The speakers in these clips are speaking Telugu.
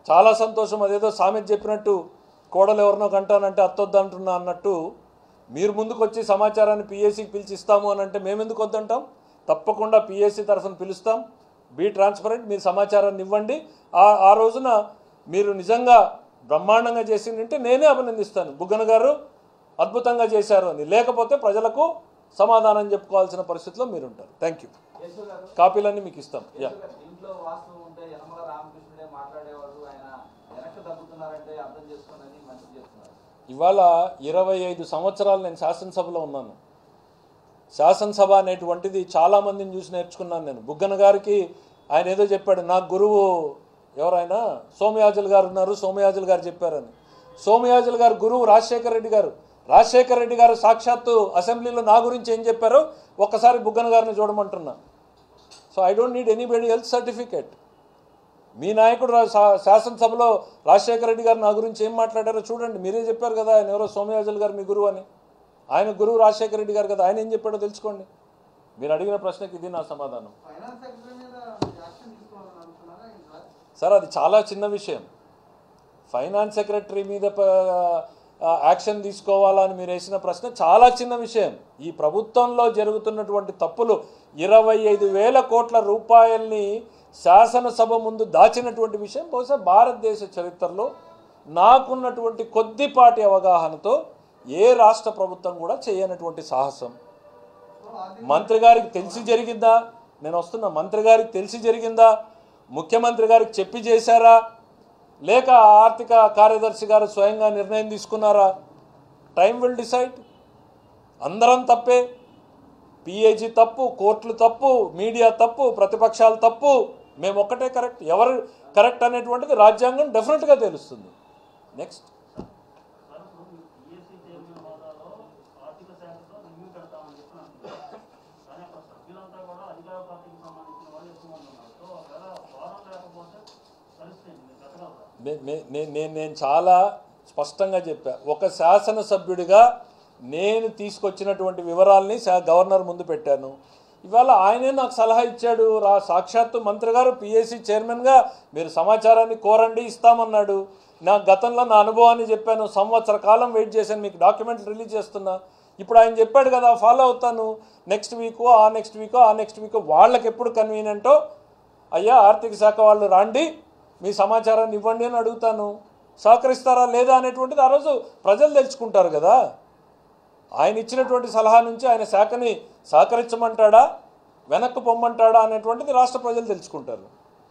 చాలా సంతోషం అదేదో సామెత చెప్పినట్టు కోడలు ఎవరినో కంటానంటే అత్తొద్దు అంటున్నా అన్నట్టు మీరు ముందుకు వచ్చి సమాచారాన్ని పిఎస్సికి పిలిచి ఇస్తాము అని అంటే మేము ఎందుకు వద్దంటాం తప్పకుండా పిఎస్సి తరఫున పిలుస్తాం బీ ట్రాన్స్పరెంట్ మీరు సమాచారాన్ని ఇవ్వండి ఆ ఆ రోజున మీరు నిజంగా బ్రహ్మాండంగా చేసిందంటే నేనే అభినందిస్తాను బుగ్గన గారు అద్భుతంగా చేశారు అని లేకపోతే ప్రజలకు సమాధానం చెప్పుకోవాల్సిన పరిస్థితిలో మీరు ఉంటారు థ్యాంక్ యూ యేసు గారు కాపీలన్నీ మీకు ఇస్తాం యా యేసు గారు, ఇంట్లో వాస్తవం ఉంటే యనమల రామకృష్ణుడే మాట్లాడేవాడు ఆయన వెనక్కి తగ్గుతున్నారంటే అర్థం చేసుకోనని మంచి చేస్తున్నారు ఇవాళ ఇరవై ఐదు సంవత్సరాలు నేను శాసనసభలో ఉన్నాను శాసనసభ అనేటువంటిది చాలామందిని చూసి నేర్చుకున్నాను నేను బుగ్గన గారికి ఆయన ఏదో చెప్పాడు నా గురువు ఎవరైనా సోమయాజులు గారు ఉన్నారు సోమయాజులు గారు చెప్పారని సోమయాజులు గారు గురువు రాజశేఖర రెడ్డి గారు రాజశేఖర రెడ్డి గారు సాక్షాత్తు అసెంబ్లీలో నా గురించి ఏం చెప్పారో ఒక్కసారి బుగ్గన గారిని చూడమంటున్నా so I don't need anybody health certificate మీ నాయకుడు రా- శా- శాసనసభలో రాజశేఖర రెడ్డి గారు నా గురించి ఏం మాట్లాడారో చూడండి మీరే చెప్పారు కదా ఆయన ఎవరో సోమయాజులు గారు మీ గురువు అని ఆయన గురువు రాజశేఖర రెడ్డి గారు కదా ఆయన ఏం చెప్పాడో తెలుసుకోండి మీరు అడిగిన ప్రశ్నకి ఇది నా సమాధానం ఫైనాన్స్ సెక్రటరీ మీద యాక్షన్ తీసుకోవాలని అనుకున్నారా ఇంకా సార్ అది చాలా చిన్న విషయం ఫైనాన్స్ సెక్రటరీ మీద ప- ఆ, యాక్షన్ తీసుకోవాలని మీరు వేసిన ప్రశ్న చాలా చిన్న విషయం ఈ ప్రభుత్వంలో జరుగుతున్నటువంటి తప్పులు ఇరవై ఐదు వేల కోట్ల రూపాయల్ని శాసనసభ ముందు దాచినటువంటి విషయం బహుశా భారతదేశ చరిత్రలో నాకున్నటువంటి కొద్దిపాటి అవగాహనతో ఏ రాష్ట్ర ప్రభుత్వం కూడా చేయనటువంటి సాహసం మంత్రి గారికి తెలిసి జరిగిందా నేను వస్తున్నా మంత్రి గారికి తెలిసి జరిగిందా ముఖ్యమంత్రి గారికి చెప్పి చేశారా లేక ఆర్థిక కార్యదర్శి గారు స్వయంగా నిర్ణయం తీసుకున్నారా టైం విల్ డిసైడ్ అందరం తప్పే పిఏజీ తప్పు కోర్టులు తప్పు మీడియా తప్పు ప్రతిపక్షాలు తప్పు మేము ఒక్కటే కరెక్ట్ ఎవరు కరెక్ట్ అనేటువంటిది రాజ్యాంగం డెఫినెట్గా తెలుస్తుంది నెక్స్ట్ సార్ ఇప్పుడు మీ పిఎస్సీ చైర్మన్ హోదాలో ఆర్థిక శాఖతో రివ్యూ పెడతామని చెప్పి అంటున్నారు కానీ అక్కడ సభ్యులంతా కూడా అధికార పార్టీకి సంబంధించిన వాళ్ళు ఎక్కువ మంది ఉన్నారు సో ఒకవేళ వారం లేకపోతే పరిస్థితి ఏంటి? మీరు పెట్టగలరా నే- నే- నే- నేను నేను చాలా స్పష్టంగా చెప్పా ఒక శాసనసభ్యుడిగా నేను తీసుకొచ్చినటువంటి వివరాల్ని శా- గవర్నర్ ముందు పెట్టాను ఇవాళ ఆయనే నాకు సలహా ఇచ్చాడు రా సాక్షాత్తు మంత్రి గారు పిఎస్సి చైర్మన్గా మీరు సమాచారాన్ని కోరండి ఇస్తామన్నాడు నా గతంలో నా అనుభవాన్ని చెప్పాను సంవత్సర కాలం వెయిట్ చేశాను మీకు డాక్యుమెంట్ రిలీజ్ చేస్తున్నా ఇప్పుడు ఆయన చెప్పాడు కదా ఫాలో అవుతాను నెక్స్ట్ వీక్ ఆ నెక్స్ట్ వీక్ ఆ నెక్స్ట్ వీక్ వాళ్ళకి ఎప్పుడు కన్వీనియంటో అయ్యా ఆర్థిక శాఖ వాళ్ళు రాండి మీ సమాచారాన్ని ఇవ్వండి అని అడుగుతాను సహకరిస్తారా లేదా అనేటువంటిది ఆ రోజు ప్రజలు తెలుసుకుంటారు కదా ఆయన ఇచ్చినటువంటి సలహా నుంచి ఆయన శాఖని సహకరించమంటాడా వెనక్కి పొమ్మంటాడా అనేటువంటిది రాష్ట్ర ప్రజలు తెలుసుకుంటారు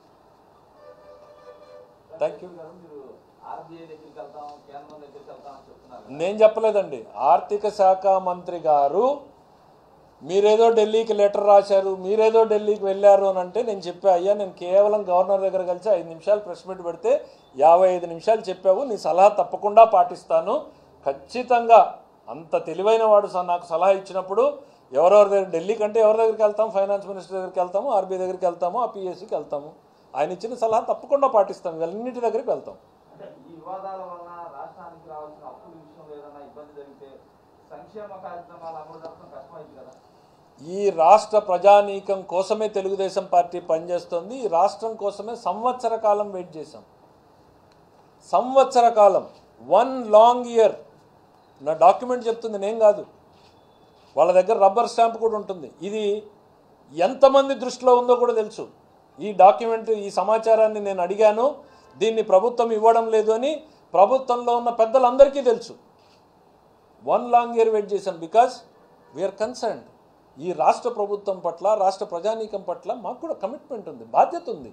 థ్యాంక్ యూ గారు మీరు ఆర్బీఐ దగ్గరికి వెళ్తాం కేంద్రం దగ్గరికి వెళ్తాం అని చెప్తున్నారు నేను చెప్పలేదండి ఆర్థిక శాఖ మంత్రి గారు మీరేదో ఢిల్లీకి లెటర్ రాశారు మీరేదో ఢిల్లీకి వెళ్ళారు అని అంటే నేను చెప్పా అయ్యా నేను కేవలం గవర్నర్ దగ్గర కలిసి ఐదు నిమిషాలు ప్రెస్ మీట్ పెడితే యాభై ఐదు నిమిషాలు చెప్పావు నీ సలహా తప్పకుండా పాటిస్తాను ఖచ్చితంగా అంత తెలివైన వాడు స- నాకు సలహా ఇచ్చినప్పుడు ఎవరెవరి దగ్గర ఢిల్లీ కంటే ఎవరి దగ్గరికి వెళ్తాం ఫైనాన్స్ మినిస్టర్ దగ్గరికి వెళ్తాము ఆర్బీఐ దగ్గరికి వెళ్తాము ఆ పిఎస్సికి వెళ్తాము ఆయన ఇచ్చిన సలహా తప్పకుండా పాటిస్తాం ఇవన్నిటి దగ్గరికి వెళ్తాం అంటే ఈ వివాదాల వలన రాష్ట్రానికి రావాల్సిన అప్పుల విషయంలో ఏదైనా ఇబ్బంది జరిగితే సంక్షేమ కార్యక్రమాలు అమలు జరపడం కష్టమైంది కదా ఈ రాష్ట్ర ప్రజానీకం కోసమే తెలుగుదేశం పార్టీ పనిచేస్తుంది ఈ రాష్ట్రం కోసమే సంవత్సర కాలం వెయిట్ చేశాం సంవత్సర కాలం వన్ లాంగ్ ఇయర్ నా డాక్యుమెంట్ చెప్తుంది నేను కాదు వాళ్ళ దగ్గర రబ్బర్ స్టాంప్ కూడా ఉంటుంది ఇది ఎంతమంది దృష్టిలో ఉందో కూడా తెలుసు ఈ డాక్యుమెంట్ ఈ సమాచారాన్ని నేను అడిగాను దీన్ని ప్రభుత్వం ఇవ్వడం లేదు అని ప్రభుత్వంలో ఉన్న పెద్దలందరికీ తెలుసు వన్ లాంగ్ ఇయర్ వెయిట్ చేశాం బికాస్ వీఆర్ కన్సర్న్డ్ ఈ రాష్ట్ర ప్రభుత్వం పట్ల రాష్ట్ర ప్రజానీకం పట్ల మాకు కూడా కమిట్మెంట్ ఉంది బాధ్యత ఉంది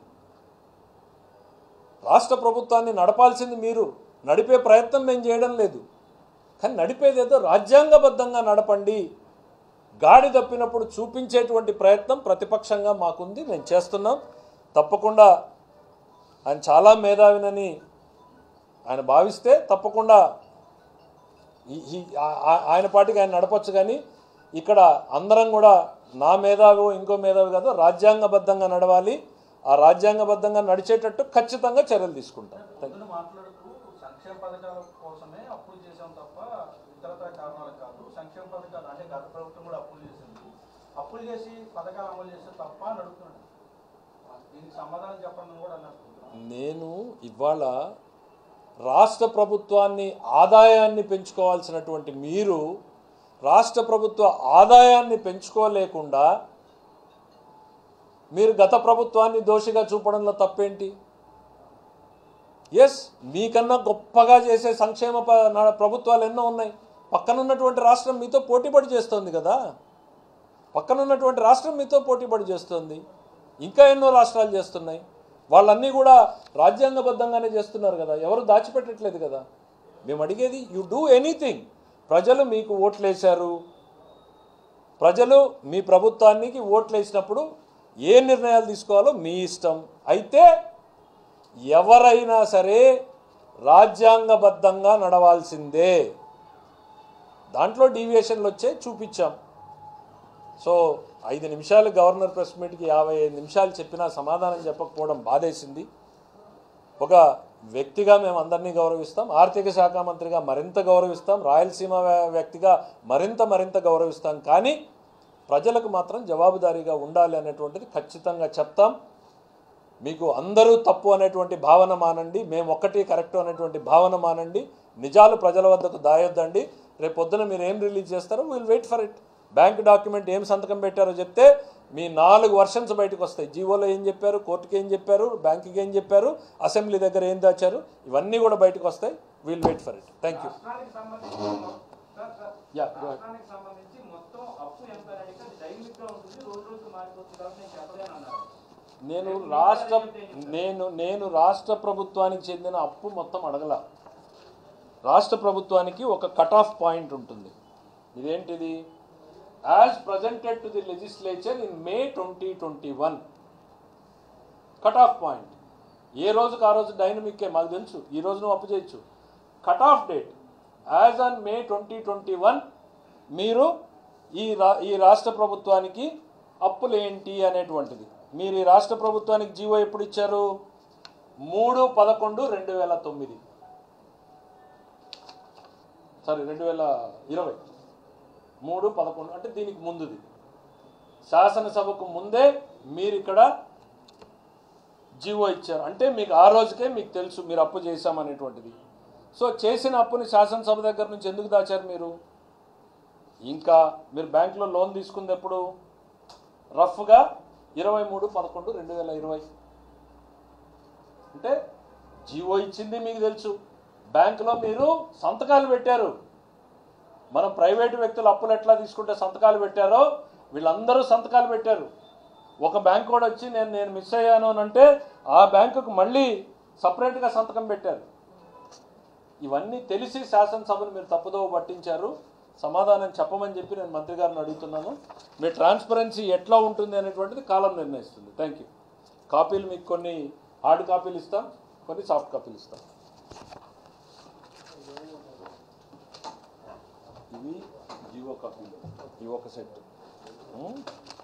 రాష్ట్ర ప్రభుత్వాన్ని నడపాల్సింది మీరు నడిపే ప్రయత్నం మేము చేయడం లేదు కానీ నడిపేదేదో రాజ్యాంగబద్ధంగా నడపండి గాడి తప్పినప్పుడు చూపించేటువంటి ప్రయత్నం ప్రతిపక్షంగా మాకుంది మేము చేస్తున్నాం తప్పకుండా ఆయన చాలా మేధావినని ఆయన భావిస్తే తప్పకుండా ఈ- ఈ- ఆ- ఆ- ఆయన పాటికి ఆయన నడపచ్చు కానీ ఇక్కడ అందరం కూడా నా మేధావి ఇంకో మేధావి కాదు రాజ్యాంగబద్ధంగా నడవాలి ఆ రాజ్యాంగబద్ధంగా నడిచేటట్టు ఖచ్చితంగా చర్యలు తీసుకుంటాం థాంక్యూ. పొద్దున మాట్లాడుతూ సంక్షేమ పథకాల కోసమే అప్పులు చేసాం తప్ప ఇతరత్ర కారణాలు కాదు సంక్షేమ పథకాలు అంటే గత ప్రభుత్వం కూడా అప్పులు చేసింది అప్పులు చేసి పథకాలు అమలు చేస్తే తప్ప అని అడుగుతున్నాడు దీనికి సమాధానం చెప్పండి అని కూడా అన్నారు నేను ఇవాళ రాష్ట్ర ప్రభుత్వాన్ని ఆదాయాన్ని పెంచుకోవాల్సినటువంటి మీరు రాష్ట్ర ప్రభుత్వ ఆదాయాన్ని పెంచుకోలేకుండా మీరు గత ప్రభుత్వాన్ని దోషిగా చూపడంలో తప్పేంటి ఎస్ మీకన్నా గొప్పగా చేసే సంక్షేమ ప- నా- ప్రభుత్వాలు ఎన్నో ఉన్నాయి పక్కనున్నటువంటి రాష్ట్రం మీతో పోటీపడి చేస్తోంది కదా పక్కనున్నటువంటి రాష్ట్రం మీతో పోటీపడి చేస్తుంది ఇంకా ఎన్నో రాష్ట్రాలు చేస్తున్నాయి వాళ్ళన్నీ కూడా రాజ్యాంగబద్ధంగానే చేస్తున్నారు కదా ఎవరు దాచిపెట్టట్లేదు కదా మేము అడిగేది యు డూ ఎనీథింగ్ ప్రజలు మీకు ఓట్లేశారు ప్రజలు మీ ప్రభుత్వానికి ఓట్లు వేసినప్పుడు ఏ నిర్ణయాలు తీసుకోవాలో మీ ఇష్టం అయితే ఎవరైనా సరే రాజ్యాంగబద్ధంగా నడవాల్సిందే దాంట్లో డీవియేషన్లు వచ్చే చూపించాం సో ఐదు నిమిషాలు గవర్నర్ ప్రెస్ మీట్కి యాభై ఐదు నిమిషాలు చెప్పినా సమాధానం చెప్పకపోవడం బాధేసింది ఒక వ్యక్తిగా మేము అందరినీ గౌరవిస్తాం ఆర్థిక శాఖ మంత్రిగా మరింత గౌరవిస్తాం రాయలసీమ వ్య- వ్యక్తిగా మరింత మరింత గౌరవిస్తాం కానీ ప్రజలకు మాత్రం జవాబుదారీగా ఉండాలి అనేటువంటిది ఖచ్చితంగా చెప్తాం మీకు అందరూ తప్పు అనేటువంటి భావన మానండి మేము ఒక్కటి కరెక్ట్ అనేటువంటి భావన మానండి నిజాలు ప్రజల వద్దకు దాయొద్దండి రేపు పొద్దున మీరు ఏం రిలీజ్ చేస్తారో will wait for it bank document ఏం సంతకం పెట్టారో చెప్తే మీ నాలుగు వర్షన్స్ బయటకు వస్తాయి జీవోలో ఏం చెప్పారు కోర్టుకి ఏం చెప్పారు బ్యాంకుకి ఏం చెప్పారు అసెంబ్లీ దగ్గర ఏం దాచారు ఇవన్నీ కూడా బయటకు వస్తాయి will wait for it thank you రాష్ట్రానికి సంబంధించి మొ- sir, sir, Yeah, go ahead. రాష్ట్రానికి సంబంధించి మొత్తం అప్పు ఎంత అని అడిగితే అది డైనమిక్ గా ఉంటుంది రోజు రోజు మారిపోతుంది కాబట్టి నేను చెప్పలేను అన్నారు నేను రాష్ట్ర నేను నేను రాష్ట్ర ప్రభుత్వానికి చెందిన అప్పు మొత్తం అడగల రాష్ట్ర ప్రభుత్వానికి ఒక కట్ ఆఫ్ పాయింట్ ఉంటుంది ఇదేంటిది as presented to the legislature in May twenty twenty one cut off point ఏ రోజుకి ఆ రోజు డైనమిక్కే మాకు తెలుసు ఈ రోజు నువ్వు అప్పు చేయొచ్చు cut off date as on May twenty twenty one మీరు ఈ రా ఈ రాష్ట్ర ప్రభుత్వానికి అప్పులు ఏంటి అనేటువంటిది మీరు ఈ రాష్ట్ర ప్రభుత్వానికి జీవో ఎప్పుడు ఇచ్చారు మూడు పదకొండు రెండు వేల తొమ్మిది సారీ రెండు వేల ఇరవై మూడు పదకొండు అంటే దీనికి ముందుది శాసనసభకు ముందే మీరు ఇక్కడ జీవో ఇచ్చారు అంటే మీకు ఆ రోజుకే మీకు తెలుసు మీరు అప్పు చేశామనేటువంటిది సో చేసిన అప్పుని శాసనసభ దగ్గర నుంచి ఎందుకు దాచారు మీరు ఇంకా మీరు బ్యాంకులో లోన్ తీసుకుంది ఎప్పుడు రఫ్గా ఇరవై మూడు పదకొండు రెండు వేల ఇరవై అంటే జీవో ఇచ్చింది మీకు తెలుసు బ్యాంకులో మీరు సంతకాలు పెట్టారు మనం ప్రైవేటు వ్యక్తులు అప్పులు ఎట్లా తీసుకుంటే సంతకాలు పెట్టారో వీళ్ళందరూ సంతకాలు పెట్టారు ఒక బ్యాంక్ కూడా వచ్చి నేను నేను మిస్ అయ్యాను అని అంటే ఆ బ్యాంకుకు మళ్ళీ సపరేట్గా సంతకం పెట్టారు ఇవన్నీ తెలిసి శాసనసభను మీరు తప్పుదోవ పట్టించారు సమాధానం చెప్పమని చెప్పి నేను మంత్రి గారిని అడుగుతున్నాను మీ ట్రాన్స్పరెన్సీ ఎట్లా ఉంటుంది అనేటువంటిది కాలం నిర్ణయిస్తుంది థ్యాంక్ యూ కాపీలు మీకు కొన్ని హార్డ్ కాపీలు ఇస్తాం కొన్ని సాఫ్ట్ కాపీలు ఇస్తాం ఇవి జీవో కాపీలు ఇవి ఒక సెట్ ఉం?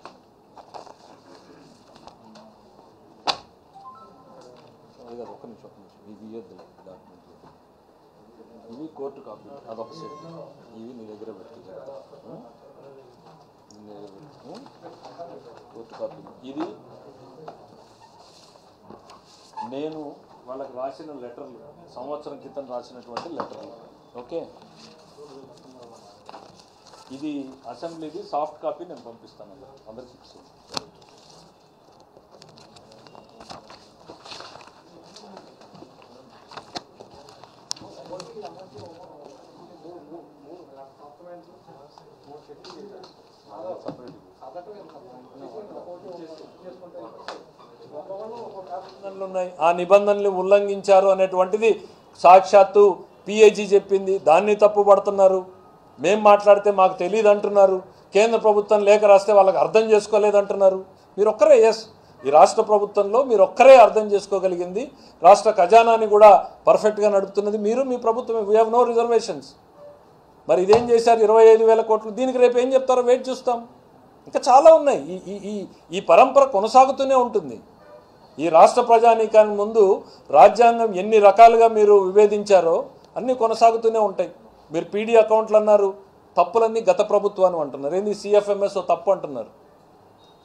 అది కాదు ఒక్క నిమిషం ఒక్క నిమిషం ఇవి ఇవ్వద్దు డాక్యుమెంట్ ఇవి కోర్టు కాపీలు అదొక సెట్ ఇవి నీ దగ్గర పెట్టి ఉం? నీ దగ్గర పెట్టు. ఉం? కోర్టు కాపీలు ఇది నేను వాళ్ళకి రాసిన లెటర్లు సంవత్సరం క్రితం రాసినటువంటి లెటర్లు ఓకే ఇది అసెంబ్లీది సాఫ్ట్ కాపీ నేను పంపిస్తాను అందరికి. అందరికి ఇచ్చేయండి. నిబంధనలు ఉన్నాయి ఆ నిబంధనలు ఉల్లంఘించారు అనేటువంటిది సాక్షాత్తు పిఏజీ చెప్పింది దాన్ని తప్పు పడుతున్నారు మేం మాట్లాడితే మాకు తెలియదు అంటున్నారు కేంద్ర ప్రభుత్వం లేఖ రాస్తే వాళ్ళకి అర్థం చేసుకోలేదు అంటున్నారు మీరు ఒక్కరే ఎస్ ఈ రాష్ట్ర ప్రభుత్వంలో మీరు ఒక్కరే అర్థం చేసుకోగలిగింది రాష్ట్ర ఖజానాని కూడా పర్ఫెక్ట్గా నడుపుతున్నది మీరు మీ ప్రభుత్వం వీ హ్యావ్ నో రిజర్వేషన్స్ మరి ఇదేం చేశారు ఇరవై ఐదు వేల కోట్లు దీనికి రేపు ఏం చెప్తారో వెయిట్ చూస్తాం ఇంకా చాలా ఉన్నాయి ఈ ఈ ఈ ఈ పరంపర కొనసాగుతూనే ఉంటుంది ఈ రాష్ట్ర ప్రజానీకానికి ముందు రాజ్యాంగం ఎన్ని రకాలుగా మీరు విభేదించారో అన్నీ కొనసాగుతూనే ఉంటాయి మీరు పీడీ అకౌంట్లు అన్నారు తప్పులన్నీ గత ప్రభుత్వాన్ని అంటున్నారు ఏంది సిఎఫ్ఎంఎస్ తప్పు అంటున్నారు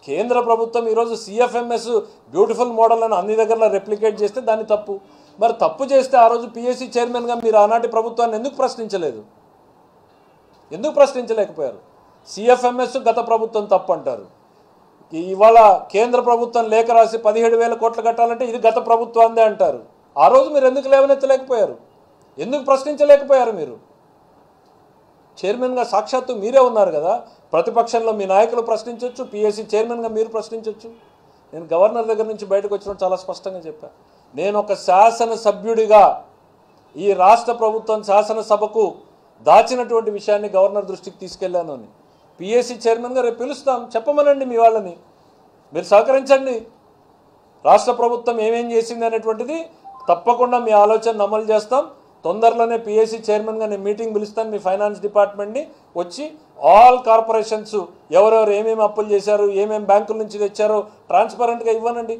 కేంద్ర ప్రభుత్వం ఈరోజు సిఎఫ్ఎంఎస్ బ్యూటిఫుల్ మోడల్ అని అన్ని దగ్గరలో రెప్లికేట్ చేస్తే దాన్ని తప్పు మరి తప్పు చేస్తే ఆ రోజు పిఎస్సి చైర్మన్గా మీరు ఆనాటి ప్రభుత్వాన్ని ఎందుకు ప్రశ్నించలేదు ఎందుకు ప్రశ్నించలేకపోయారు సిఎఫ్ఎంఎస్ గత ప్రభుత్వం తప్పు అంటారు ఈ- ఇవాళ కేంద్ర ప్రభుత్వం లేఖ రాసి పదిహేడు వేల కోట్లు కట్టాలంటే ఇది గత ప్రభుత్వాందే అంటారు ఆ రోజు మీరు ఎందుకు లేవనెత్తలేకపోయారు ఎందుకు ప్రశ్నించలేకపోయారు మీరు చైర్మన్గా సాక్షాత్తు మీరే ఉన్నారు కదా ప్రతిపక్షంలో మీ నాయకులు ప్రశ్నించవచ్చు పిఎస్సి చైర్మన్గా మీరు ప్రశ్నించవచ్చు నేను గవర్నర్ దగ్గర నుంచి బయటకు వచ్చినప్పుడు చాలా స్పష్టంగా చెప్పాను నేను ఒక శాసనసభ్యుడిగా ఈ రాష్ట్ర ప్రభుత్వం శాసనసభకు దాచినటువంటి విషయాన్ని గవర్నర్ దృష్టికి తీసుకెళ్లాను అని పిఎస్సి చైర్మన్గా రేపు పిలుస్తాం చెప్పమనండి మీ వాళ్ళని మీరు సహకరించండి రాష్ట్ర ప్రభుత్వం ఏమేం చేసింది అనేటువంటిది తప్పకుండా మీ ఆలోచన అమలు చేస్తాం తొందరలోనే పిఎస్సి చైర్మన్గా నేను మీటింగ్ పిలుస్తాను మీ ఫైనాన్స్ డిపార్ట్మెంట్ని వచ్చి ఆల్ కార్పొరేషన్స్ ఎవరెవరు ఏమేమి అప్పులు చేశారు ఏమేమి బ్యాంకుల నుంచి తెచ్చారో ట్రాన్స్పరెంట్గా ఇవ్వనండి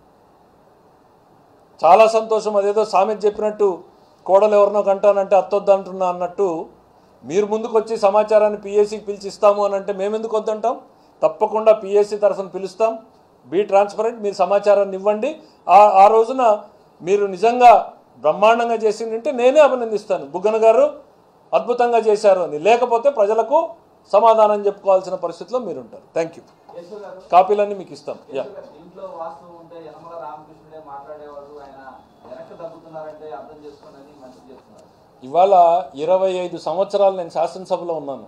చాలా సంతోషం అదేదో సామెత చెప్పినట్టు కోడలు ఎవరినో కంటానంటే అత్తొద్దు అంటున్నా అన్నట్టు మీరు ముందుకు వచ్చి సమాచారాన్ని పిఎస్సికి పిలిచి ఇస్తాము అని అంటే మేమెందుకు వద్దంటాం తప్పకుండా పిఎస్సి తరఫున పిలుస్తాం బీ ట్రాన్స్పరెంట్ మీరు సమాచారాన్ని ఇవ్వండి ఆ ఆ రోజున మీరు నిజంగా బ్రహ్మాండంగా చేసిందంటే నేనే అభినందిస్తాను బుగ్గన గారు అద్భుతంగా చేశారు అని లేకపోతే ప్రజలకు సమాధానం చెప్పుకోవాల్సిన పరిస్థితిలో మీరు ఉంటారు థ్యాంక్ యూ కేశవ్ గారు కాపీలన్నీ మీకు ఇస్తాం యా కేశవ్ గారు, ఇంట్లో వాస్తవం ఉంటే యనమల రామకృష్ణుడే మాట్లాడేవాడు ఆయన వెనక్కి తగ్గుతున్నారంటే అర్థం చేసుకోండి మంచిది చేస్తున్నారు ఇవాళ ఇరవై ఐదు సంవత్సరాలు నేను శాసనసభలో ఉన్నాను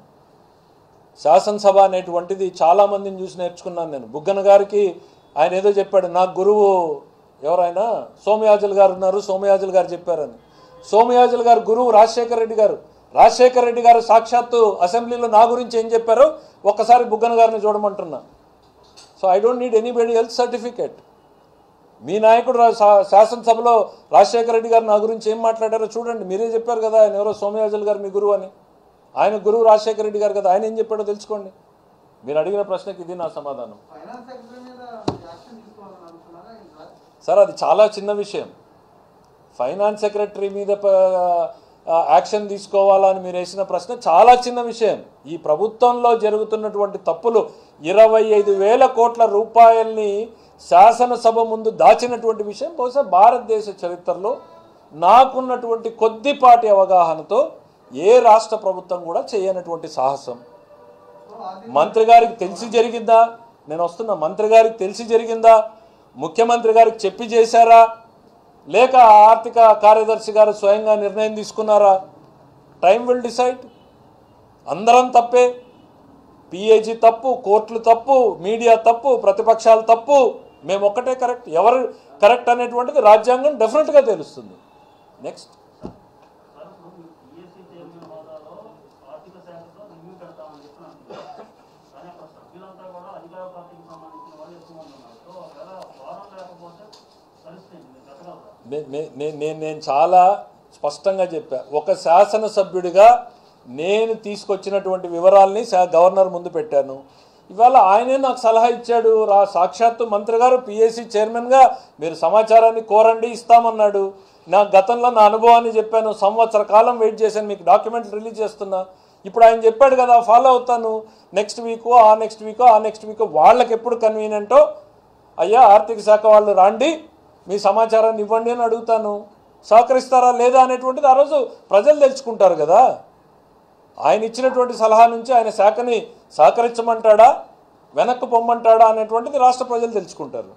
శాసనసభ అనేటువంటిది చాలామందిని చూసి నేర్చుకున్నాను నేను బుగ్గన గారికి ఆయన ఏదో చెప్పాడు నా గురువు ఎవరైనా సోమయాజులు గారు ఉన్నారు సోమయాజులు గారు చెప్పారని సోమయాజులు గారు గురువు రాజశేఖర రెడ్డి గారు రాజశేఖర రెడ్డి గారు సాక్షాత్తు అసెంబ్లీలో నా గురించి ఏం చెప్పారో ఒక్కసారి బుగ్గన గారిని చూడమంటున్నా so I don't need anybody health certificate మీ నాయకుడు రా- శా- శాసనసభలో రాజశేఖర రెడ్డి గారు నా గురించి ఏం మాట్లాడారో చూడండి మీరే చెప్పారు కదా ఆయన ఎవరో సోమయాజులు గారు మీ గురువు అని ఆయన గురువు రాజశేఖర రెడ్డి గారు కదా ఆయన ఏం చెప్పాడో తెలుసుకోండి మీరు అడిగిన ప్రశ్నకి ఇది నా సమాధానం ఫైనాన్స్ సెక్రటరీ మీద యాక్షన్ తీసుకోవాలని అనుకున్నారా ఏం సార్? సార్ అది చాలా చిన్న విషయం ఫైనాన్స్ సెక్రటరీ మీద ప- ఆ, యాక్షన్ తీసుకోవాలా అని మీరు వేసిన ప్రశ్న చాలా చిన్న విషయం ఈ ప్రభుత్వంలో జరుగుతున్నటువంటి తప్పులు ఇరవై ఐదు వేల కోట్ల రూపాయల్ని శాసనసభ ముందు దాచినటువంటి విషయం బహుశా భారతదేశ చరిత్రలో నాకున్నటువంటి కొద్దిపాటి అవగాహనతో ఏ రాష్ట్ర ప్రభుత్వం కూడా చేయనటువంటి సాహసం సో ఆర్థిక మంత్రి గారికి తెలిసి జరిగిందా నేను వస్తున్నా మంత్రి గారికి తెలిసి జరిగిందా ముఖ్యమంత్రి గారికి చెప్పి చేశారా లేక ఆర్థిక కార్యదర్శి గారు స్వయంగా నిర్ణయం తీసుకున్నారా టైం విల్ డిసైడ్ అందరం తప్పే పిఏజీ తప్పు కోర్టులు తప్పు మీడియా తప్పు ప్రతిపక్షాలు తప్పు మేము ఒక్కటే కరెక్ట్ ఎవరు కరెక్ట్ అనేటువంటిది రాజ్యాంగం డెఫినెట్గా తెలుస్తుంది నెక్స్ట్ సార్ ఇప్పుడు మీరు పిఎస్సి చైర్మన్ హోదాలో ఆర్థిక శాఖతో రివ్యూ పెడతామని చెప్పి అంటున్నారు కానీ అక్కడ సభ్యులంతా కూడా అధికార పార్టీకి సంబంధించిన వాళ్ళు ఎక్కువ మంది ఉన్నారు సో ఒకవేళ వారం లేకపోతే పరిస్థితి ఏంటి? మీరు పెట్టగలరా నే- నే- నే- నేను నేను చాలా స్పష్టంగా చెప్పా ఒక శాసనసభ్యుడిగా నేను తీసుకొచ్చినటువంటి వివరాల్ని శా- గవర్నర్ ముందు పెట్టాను ఇవాళ ఆయనే నాకు సలహా ఇచ్చాడు రా సాక్షాత్తు మంత్రి గారు పిఎస్సి చైర్మన్గా మీరు సమాచారాన్ని కోరండి ఇస్తామన్నాడు నా గతంలో నా అనుభవాన్ని చెప్పాను సంవత్సర కాలం వెయిట్ చేశాను మీకు డాక్యుమెంట్ రిలీజ్ చేస్తున్నా ఇప్పుడు ఆయన చెప్పాడు కదా ఫాలో అవుతాను నెక్స్ట్ వీకో ఆ నెక్స్ట్ వీకో ఆ నెక్స్ట్ వీకో వాళ్ళకి ఎప్పుడు కన్వీనియంటో అయ్యా ఆర్థిక శాఖ వాళ్ళు రాండి మీ సమాచారాన్ని ఇవ్వండి అని అడుగుతాను సహకరిస్తారా లేదా అనేటువంటిది ఆ రోజు ప్రజలు తెలుసుకుంటారు కదా ఆయన ఇచ్చినటువంటి సలహా నుంచి ఆయన శాఖని సహకరించమంటాడా వెనక్కి పొమ్మంటాడా అనేటువంటిది రాష్ట్ర ప్రజలు తెలుసుకుంటారు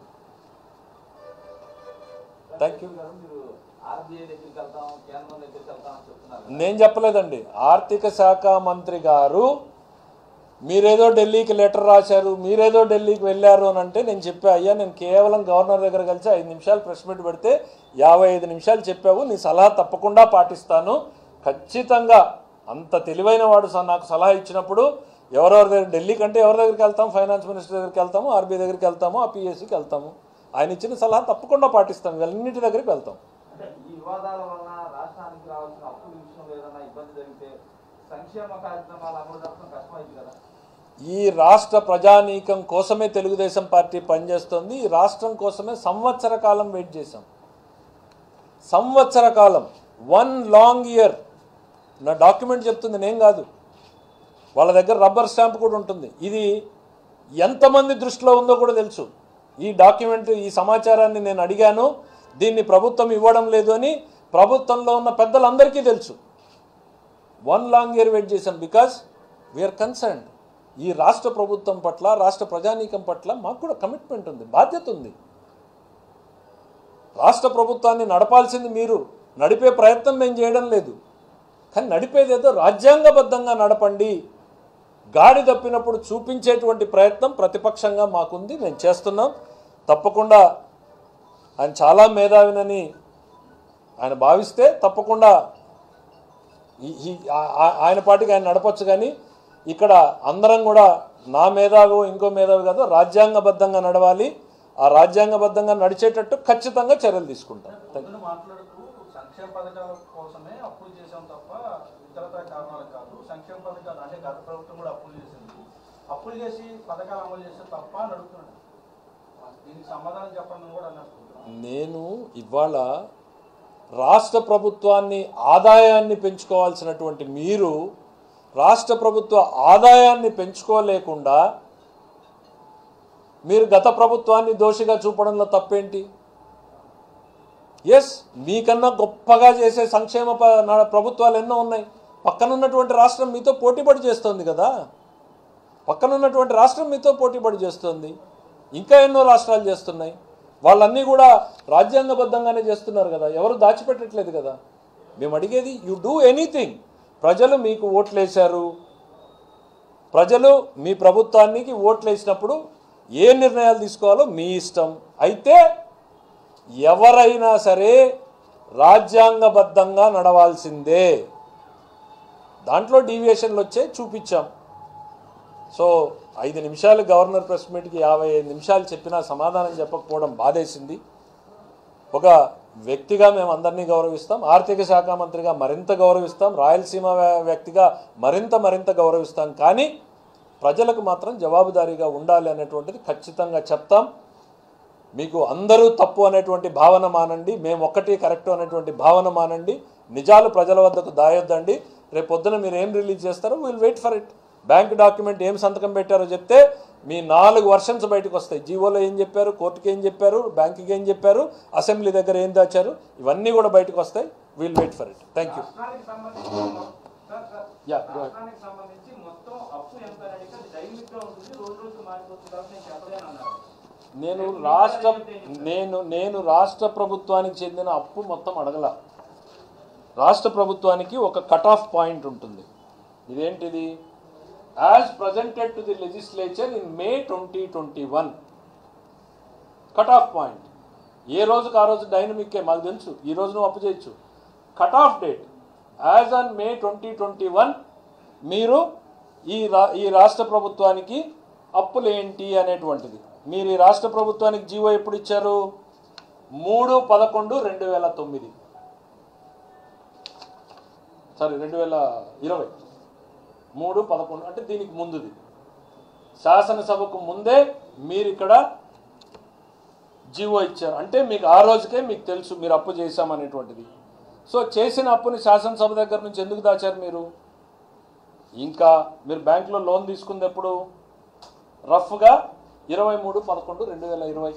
థ్యాంక్ యూ గారు మీరు ఆర్బీఐ దగ్గరికి వెళ్తాం కేంద్రం దగ్గరికి వెళ్తాం అని చెప్తున్నారు కదా. నేను చెప్పలేదండి ఆర్థిక శాఖ మంత్రి గారు మీరేదో ఢిల్లీకి లెటర్ రాశారు మీరేదో ఢిల్లీకి వెళ్ళారు అని అంటే నేను చెప్పా అయ్యా నేను కేవలం గవర్నర్ దగ్గర కలిసి ఐదు నిమిషాలు ప్రెస్ మీట్ పెడితే యాభై ఐదు నిమిషాలు చెప్పావు నీ సలహా తప్పకుండా పాటిస్తాను ఖచ్చితంగా అంత తెలివైన వాడు స- నాకు సలహా ఇచ్చినప్పుడు ఎవరెవరి దగ్గర ఢిల్లీ కంటే ఎవరి దగ్గరికి వెళ్తాం ఫైనాన్స్ మినిస్టర్ దగ్గరికి వెళ్తాము ఆర్బీఐ దగ్గరికి వెళ్తాము ఆ పిఎస్సికి వెళ్తాము ఆయన ఇచ్చిన సలహా తప్పకుండా పాటిస్తాం ఇవన్నిటి దగ్గరికి వెళ్తాం అంటే ఈ వివాదాల వలన రాష్ట్రానికి రావాల్సిన అప్పుల విషయంలో ఏదైనా ఇబ్బంది జరిగితే సంక్షేమ కార్యక్రమాలు అమలు జరపడం కష్టమైంది కదా ఈ రాష్ట్ర ప్రజానీకం కోసమే తెలుగుదేశం పార్టీ పనిచేస్తుంది ఈ రాష్ట్రం కోసమే సంవత్సర కాలం వెయిట్ చేశాం సంవత్సర కాలం వన్ లాంగ్ ఇయర్ నా డాక్యుమెంట్ చెప్తుంది నేను కాదు వాళ్ళ దగ్గర రబ్బర్ స్టాంప్ కూడా ఉంటుంది ఇది ఎంతమంది దృష్టిలో ఉందో కూడా తెలుసు ఈ డాక్యుమెంట్ ఈ సమాచారాన్ని నేను అడిగాను దీన్ని ప్రభుత్వం ఇవ్వడం లేదు అని ప్రభుత్వంలో ఉన్న పెద్దలందరికీ తెలుసు వన్ లాంగ్ ఇయర్ వెయిట్ చేశాం బికాస్ వీఆర్ కన్సర్న్డ్ ఈ రాష్ట్ర ప్రభుత్వం పట్ల రాష్ట్ర ప్రజానీకం పట్ల మాకు కూడా కమిట్మెంట్ ఉంది బాధ్యత ఉంది రాష్ట్ర ప్రభుత్వాన్ని నడపాల్సింది మీరు నడిపే ప్రయత్నం మేము చేయడం లేదు కానీ నడిపేదేదో రాజ్యాంగబద్ధంగా నడపండి గాడి తప్పినప్పుడు చూపించేటువంటి ప్రయత్నం ప్రతిపక్షంగా మాకుంది మేము చేస్తున్నాం తప్పకుండా ఆయన చాలా మేధావినని ఆయన భావిస్తే తప్పకుండా ఈ- ఈ ఆ- ఆ- ఆయన పాటికి ఆయన నడపచ్చు కానీ ఇక్కడ అందరం కూడా నా మేధావి ఇంకో మేధావి కాదు రాజ్యాంగబద్ధంగా నడవాలి ఆ రాజ్యాంగబద్ధంగా నడిచేటట్టు ఖచ్చితంగా చర్యలు తీసుకుంటాం థాంక్యూ. పొద్దున మాట్లాడుతూ సంక్షేమ పథకాల కోసమే అప్పులు చేసాం తప్ప ఇతరత్ర కారణాలు కాదు సంక్షేమ పథకాలు అంటే గత ప్రభుత్వం కూడా అప్పులు చేసింది అప్పులు చేసి పథకాలు అమలు చేస్తే తప్ప అని అడుగుతున్నాడు దీనికి సమాధానం చెప్పండి అని కూడా అన్నట్టు నేను ఇవాళ రాష్ట్ర ప్రభుత్వాన్ని ఆదాయాన్ని పెంచుకోవాల్సినటువంటి మీరు రాష్ట్ర ప్రభుత్వ ఆదాయాన్ని పెంచుకోలేకుండా మీరు గత ప్రభుత్వాన్ని దోషిగా చూపడంలో తప్పేంటి ఎస్ మీకన్నా గొప్పగా చేసే సంక్షేమ ప- నా- ప్రభుత్వాలు ఎన్నో ఉన్నాయి పక్కనున్నటువంటి రాష్ట్రం మీతో పోటీపడి చేస్తుంది కదా పక్కనున్నటువంటి రాష్ట్రం మీతో పోటీపడి చేస్తుంది ఇంకా ఎన్నో రాష్ట్రాలు చేస్తున్నాయి వాళ్ళన్నీ కూడా రాజ్యాంగబద్ధంగానే చేస్తున్నారు కదా ఎవరు దాచిపెట్టట్లేదు కదా మేము అడిగేది యు డూ ఎనీథింగ్ ప్రజలు మీకు ఓట్లేశారు ప్రజలు మీ ప్రభుత్వానికి ఓట్లేసినప్పుడు ఏ నిర్ణయాలు తీసుకోవాలో మీ ఇష్టం అయితే ఎవరైనా సరే రాజ్యాంగబద్ధంగా నడవాల్సిందే దాంట్లో డీవియేషన్లు వచ్చే చూపించాం సో ఐదు నిమిషాలు గవర్నర్ ప్రెస్ మీట్కి యాభై ఐదు నిమిషాలు చెప్పినా సమాధానం చెప్పకపోవడం బాధేసింది ఒక వ్యక్తిగా మేము అందరినీ గౌరవిస్తాం ఆర్థిక శాఖ మంత్రిగా మరింత గౌరవిస్తాం రాయలసీమ వ్య- వ్యక్తిగా మరింత మరింత గౌరవిస్తాం కానీ ప్రజలకు మాత్రం జవాబుదారీగా ఉండాలి అనేటువంటిది ఖచ్చితంగా చెప్తాం మీకు అందరూ తప్పు అనేటువంటి భావన మానండి మేము ఒక్కటి కరెక్ట్ అనేటువంటి భావన మానండి నిజాలు ప్రజల వద్దకు దాయొద్దండి రేపు పొద్దున మీరు ఏం రిలీజ్ చేస్తారో will wait for it bank document ఏం సంతకం పెట్టారో చెప్తే మీ నాలుగు వర్షన్స్ బయటకు వస్తాయి జీవోలో ఏం చెప్పారు కోర్టుకి ఏం చెప్పారు బ్యాంకుకి ఏం చెప్పారు అసెంబ్లీ దగ్గర ఏం దాచారు ఇవన్నీ కూడా బయటకు వస్తాయి will wait for it thank you రాష్ట్రానికి సంబంధించి మొ- sir, sir, Yeah, go ahead. రాష్ట్రానికి సంబంధించి మొత్తం అప్పు ఎంత అని అడిగితే అది డైనమిక్ గా ఉంటుంది రోజు రోజు మారిపోతుంది కాబట్టి నేను చెప్పలేను అన్నారు నేను రాష్ట్ర నేను నేను రాష్ట్ర ప్రభుత్వానికి చెందిన అప్పు మొత్తం అడగల రాష్ట్ర ప్రభుత్వానికి ఒక కట్ ఆఫ్ పాయింట్ ఉంటుంది ఇదేంటిది as presented to the legislature in May twenty twenty one cut off point ఏ రోజుకి ఆ రోజు డైనమిక్కే మాకు తెలుసు ఈ రోజు నువ్వు అప్పు చేయొచ్చు cut off date as on May twenty twenty one మీరు ఈ రా ఈ రాష్ట్ర ప్రభుత్వానికి అప్పులు ఏంటి అనేటువంటిది మీరు ఈ రాష్ట్ర ప్రభుత్వానికి జీవో ఎప్పుడు ఇచ్చారు మూడు పదకొండు రెండు వేల తొమ్మిది సారీ రెండు వేల ఇరవై మూడు పదకొండు అంటే దీనికి ముందుది శాసనసభకు ముందే మీరు ఇక్కడ జీవో ఇచ్చారు అంటే మీకు ఆ రోజుకే మీకు తెలుసు మీరు అప్పు చేశామనేటువంటిది సో చేసిన అప్పుని శాసనసభ దగ్గర నుంచి ఎందుకు దాచారు మీరు ఇంకా మీరు బ్యాంకులో లోన్ తీసుకుంది ఎప్పుడు రఫ్గా ఇరవై మూడు పదకొండు రెండు వేల ఇరవై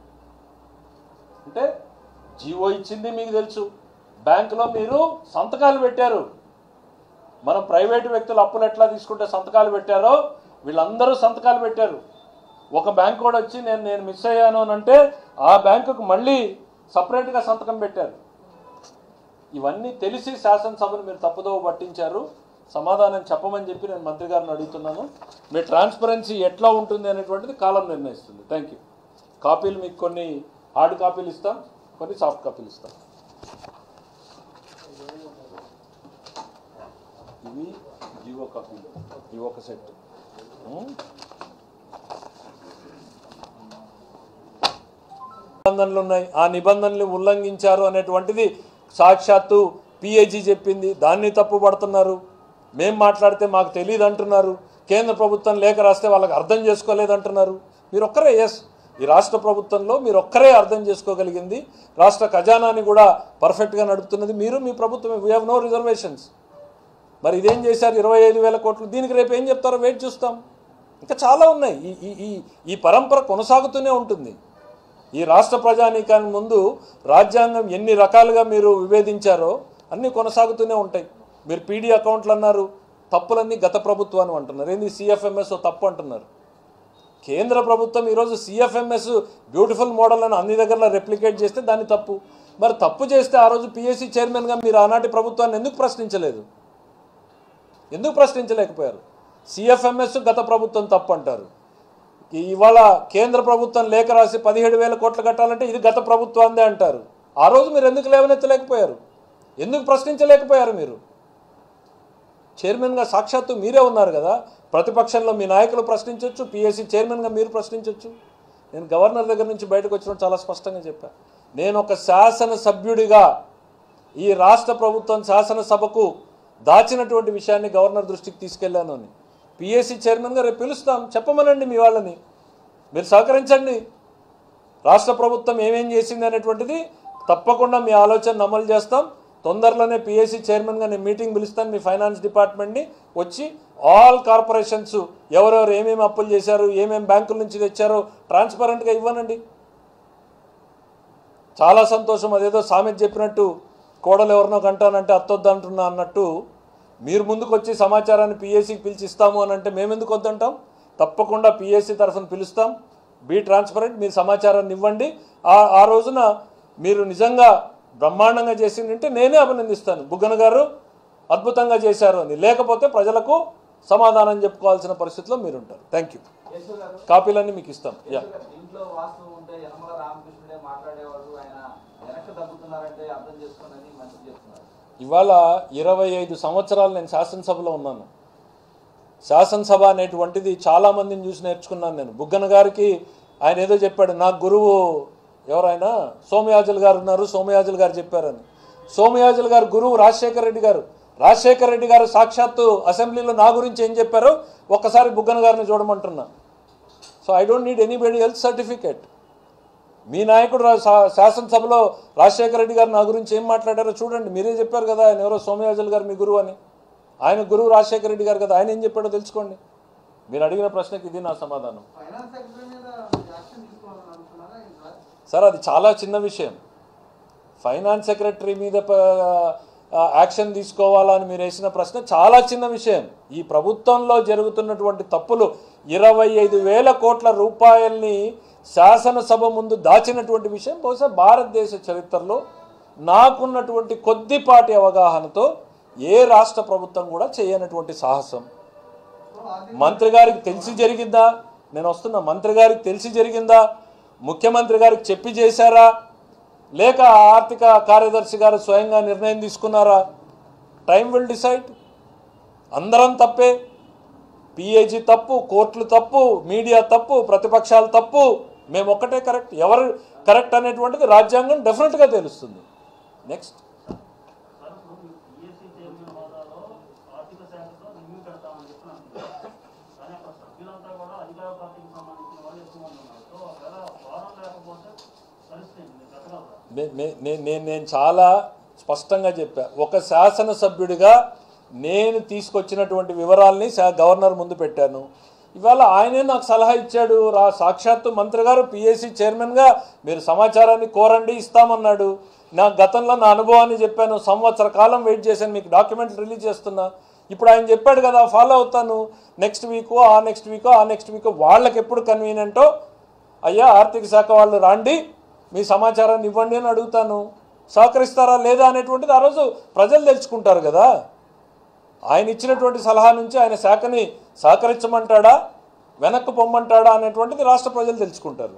అంటే జీవో ఇచ్చింది మీకు తెలుసు బ్యాంకులో మీరు సంతకాలు పెట్టారు మనం ప్రైవేటు వ్యక్తులు అప్పులు ఎట్లా తీసుకుంటే సంతకాలు పెట్టారో వీళ్ళందరూ సంతకాలు పెట్టారు ఒక బ్యాంక్ కూడా వచ్చి నేను నేను మిస్ అయ్యాను అని అంటే ఆ బ్యాంకుకు మళ్ళీ సపరేట్గా సంతకం పెట్టారు ఇవన్నీ తెలిసి శాసనసభను మీరు తప్పుదోవ పట్టించారు సమాధానం చెప్పమని చెప్పి నేను మంత్రి గారిని అడుగుతున్నాను మీ ట్రాన్స్పరెన్సీ ఎట్లా ఉంటుంది అనేటువంటిది కాలం నిర్ణయిస్తుంది థ్యాంక్ యూ కాపీలు మీకు కొన్ని హార్డ్ కాపీలు ఇస్తాం కొన్ని సాఫ్ట్ కాపీలు ఇస్తాం ఇవి జీవో కాపీలు ఇవి ఒక సెట్ ఉమ్. నిబంధనలు ఉన్నాయి ఆ నిబంధనలు ఉల్లంఘించారు అనేటువంటిది సాక్షాత్తు పిఐజీ చెప్పింది దాన్ని తప్పు పడుతున్నారు మేం మాట్లాడితే మాకు తెలియదు అంటున్నారు కేంద్ర ప్రభుత్వం లేఖ రాస్తే వాళ్ళకి అర్థం చేసుకోలేదంటున్నారు మీరు ఒక్కరే ఎస్ ఈ రాష్ట్ర ప్రభుత్వంలో మీరు ఒక్కరే అర్థం చేసుకోగలిగింది రాష్ట్ర ఖజానాని కూడా పర్ఫెక్ట్గా నడుపుతున్నది మీరు మీ ప్రభుత్వం వీ హ్యావ్ నో రిజర్వేషన్స్ మరి ఇదేం చేశారు ఇరవై ఐదు వేల కోట్లు దీనికి రేపు ఏం చెప్తారో వెయిట్ చూస్తాం ఇంకా చాలా ఉన్నాయి ఈ ఈ ఈ ఈ పరంపర కొనసాగుతూనే ఉంటుంది ఈ రాష్ట్ర ప్రజానీకానికి ముందు రాజ్యాంగం ఎన్ని రకాలుగా మీరు విభేదించారో అన్నీ కొనసాగుతూనే ఉంటాయి మీరు పీడీ అకౌంట్లు అన్నారు తప్పులన్నీ గత ప్రభుత్వాన్ని అంటున్నారు ఏంది సిఎఫ్ఎంఎస్ తప్పు అంటున్నారు కేంద్ర ప్రభుత్వం ఈరోజు సిఎఫ్ఎంఎస్ బ్యూటిఫుల్ మోడల్ అని అన్ని దగ్గర రెప్లికేట్ చేస్తే దాన్ని తప్పు మరి తప్పు చేస్తే ఆ రోజు పిఎస్సి చైర్మన్గా మీరు ఆనాటి ప్రభుత్వాన్ని ఎందుకు ప్రశ్నించలేదు ఎందుకు ప్రశ్నించలేకపోయారు సిఎఫ్ఎంఎస్ గత ప్రభుత్వం తప్పు అంటారు ఇవాళ కేంద్ర ప్రభుత్వం లేఖ రాసి పదిహేడు వేల కోట్లు కట్టాలంటే ఇది గత ప్రభుత్వాందే అంటారు ఆ రోజు మీరు ఎందుకు లేవనెత్తలేకపోయారు ఎందుకు ప్రశ్నించలేకపోయారు మీరు చైర్మన్గా సాక్షాత్తు మీరే ఉన్నారు కదా ప్రతిపక్షంలో మీ నాయకులు ప్రశ్నించవచ్చు పిఎస్సి చైర్మన్గా మీరు ప్రశ్నించవచ్చు నేను గవర్నర్ దగ్గర నుంచి బయటకు వచ్చినప్పుడు చాలా స్పష్టంగా చెప్పాను నేను ఒక శాసనసభ్యుడిగా ఈ రాష్ట్ర ప్రభుత్వం శాసనసభకు దాచినటువంటి విషయాన్ని గవర్నర్ దృష్టికి తీసుకెళ్లాను అని పిఎస్సి చైర్మన్గా రేపు పిలుస్తాం చెప్పమనండి మీ వాళ్ళని మీరు సహకరించండి రాష్ట్ర ప్రభుత్వం ఏమేం చేసింది అనేటువంటిది తప్పకుండా మీ ఆలోచన అమలు చేస్తాం తొందరలోనే పిఎస్సి చైర్మన్గా నేను మీటింగ్ పిలుస్తాను మీ ఫైనాన్స్ డిపార్ట్మెంట్ని వచ్చి ఆల్ కార్పొరేషన్స్ ఎవరెవరు ఏమేమి అప్పులు చేశారు ఏమేమి బ్యాంకుల నుంచి తెచ్చారో ట్రాన్స్పరెంట్గా ఇవ్వనండి చాలా సంతోషం అదేదో సామెత చెప్పినట్టు కోడలు ఎవరినో కంటానంటే అత్తొద్దు అంటున్నా అన్నట్టు మీరు ముందుకు వచ్చి సమాచారాన్ని పిఎస్సికి పిలిచి ఇస్తాము అని అంటే మేము ఎందుకు వద్దంటాం తప్పకుండా పిఎస్సి తరఫున పిలుస్తాం బీ ట్రాన్స్పరెంట్ మీరు సమాచారాన్ని ఇవ్వండి ఆ ఆ రోజున మీరు నిజంగా బ్రహ్మాండంగా చేసిందంటే నేనే అభినందిస్తాను బుగ్గన గారు అద్భుతంగా చేశారు అని లేకపోతే ప్రజలకు సమాధానం చెప్పుకోవాల్సిన పరిస్థితిలో మీరు ఉంటారు థ్యాంక్ యూ యేసు గారు కాపీలన్నీ మీకు ఇస్తాం యా యేసు గారు, ఇంట్లో వాస్తవం ఉంటే యనమల రామకృష్ణుడే మాట్లాడేవాడు ఆయన వెనక్కి తగ్గుతున్నారంటే అర్థం చేసుకోనని మంచి చెప్తున్నారు ఇవాళ ఇరవై ఐదు సంవత్సరాలు నేను శాసనసభలో ఉన్నాను శాసనసభ అనేటువంటిది చాలా మందిని చూసి నేర్చుకున్నాను నేను బుగ్గన గారికి ఆయన ఏదో చెప్పాడు నా గురువు ఎవరైనా సోమయాజులు గారు ఉన్నారు సోమయాజులు గారు చెప్పారని సోమయాజులు గారు గురువు రాజశేఖర రెడ్డి గారు రాజశేఖర రెడ్డి గారు సాక్షాత్తు అసెంబ్లీలో నా గురించి ఏం చెప్పారో ఒక్కసారి బుగ్గన గారిని చూడమంటున్నా so I don't need anybody health certificate మీ నాయకుడు రా- శా- శాసనసభలో రాజశేఖర రెడ్డి గారు నా గురించి ఏం మాట్లాడారో చూడండి మీరే చెప్పారు కదా ఆయన ఎవరో సోమయాజులు గారు మీ గురువు అని ఆయన గురువు రాజశేఖర రెడ్డి గారు కదా ఆయన ఏం చెప్పాడో తెలుసుకోండి మీరు అడిగిన ప్రశ్నకి ఇది నా సమాధానం ఫైనాన్స్ సెక్రటరీ మీద యాక్షన్ తీసుకోవాలని అనుకున్నారా ఇంకా సార్ అది చాలా చిన్న విషయం ఫైనాన్స్ సెక్రటరీ మీద ప- ఆ, యాక్షన్ తీసుకోవాలా అని మీరు వేసిన ప్రశ్న చాలా చిన్న విషయం ఈ ప్రభుత్వంలో జరుగుతున్నటువంటి తప్పులు ఇరవై ఐదు వేల కోట్ల రూపాయల్ని శాసనసభ ముందు దాచినటువంటి విషయం బహుశా భారతదేశ చరిత్రలో నాకున్నటువంటి కొద్దిపాటి అవగాహనతో ఏ రాష్ట్ర ప్రభుత్వం కూడా చేయనటువంటి సాహసం మంత్రి గారికి తెలిసి జరిగిందా నేను వస్తున్నా మంత్రి గారికి తెలిసి జరిగిందా ముఖ్యమంత్రి గారికి చెప్పి చేశారా లేక ఆర్థిక కార్యదర్శి గారు స్వయంగా నిర్ణయం తీసుకున్నారా టైం విల్ డిసైడ్ అందరం తప్పే పిఏజీ తప్పు కోర్టులు తప్పు మీడియా తప్పు ప్రతిపక్షాలు తప్పు మేము ఒక్కటే కరెక్ట్ ఎవరు కరెక్ట్ అనేటువంటిది రాజ్యాంగం డెఫినెట్గా తెలుస్తుంది నెక్స్ట్ సార్ ఇప్పుడు మీరు పిఎస్సి చైర్మన్ హోదాలో ఆర్థిక శాఖతో రివ్యూ పెడతామని చెప్పి అంటున్నారు కానీ అక్కడ సభ్యులంతా కూడా అధికార పార్టీకి సంబంధించిన వాళ్ళు ఎక్కువ మంది ఉన్నారు సో ఒకవేళ వారం లేకపోతే పరిస్థితి ఏంటి? మీరు పెట్టగలరా నే- నే- నే- నేను నేను చాలా స్పష్టంగా చెప్పా ఒక శాసనసభ్యుడిగా నేను తీసుకొచ్చినటువంటి వివరాల్ని శా- గవర్నర్ ముందు పెట్టాను ఇవాళ ఆయనే నాకు సలహా ఇచ్చాడు రా సాక్షాత్తు మంత్రి గారు పిఎస్సి చైర్మన్గా మీరు సమాచారాన్ని కోరండి ఇస్తామన్నాడు నా గతంలో నా అనుభవాన్ని చెప్పాను సంవత్సర కాలం వెయిట్ చేశాను మీకు డాక్యుమెంట్ రిలీజ్ చేస్తున్నా ఇప్పుడు ఆయన చెప్పాడు కదా ఫాలో అవుతాను నెక్స్ట్ వీక్ ఆ నెక్స్ట్ వీక్ ఆ నెక్స్ట్ వీక్ వాళ్ళకి ఎప్పుడు కన్వీనియంటో అయ్యా ఆర్థిక శాఖ వాళ్ళు రాండి మీ సమాచారాన్ని ఇవ్వండి అని అడుగుతాను సహకరిస్తారా లేదా అనేటువంటిది ఆ రోజు ప్రజలు తెలుసుకుంటారు కదా ఆయన ఇచ్చినటువంటి సలహా నుంచి ఆయన శాఖని సహకరించమంటాడా వెనక్కు పొమ్మంటాడా అనేటువంటిది రాష్ట్ర ప్రజలు తెలుసుకుంటారు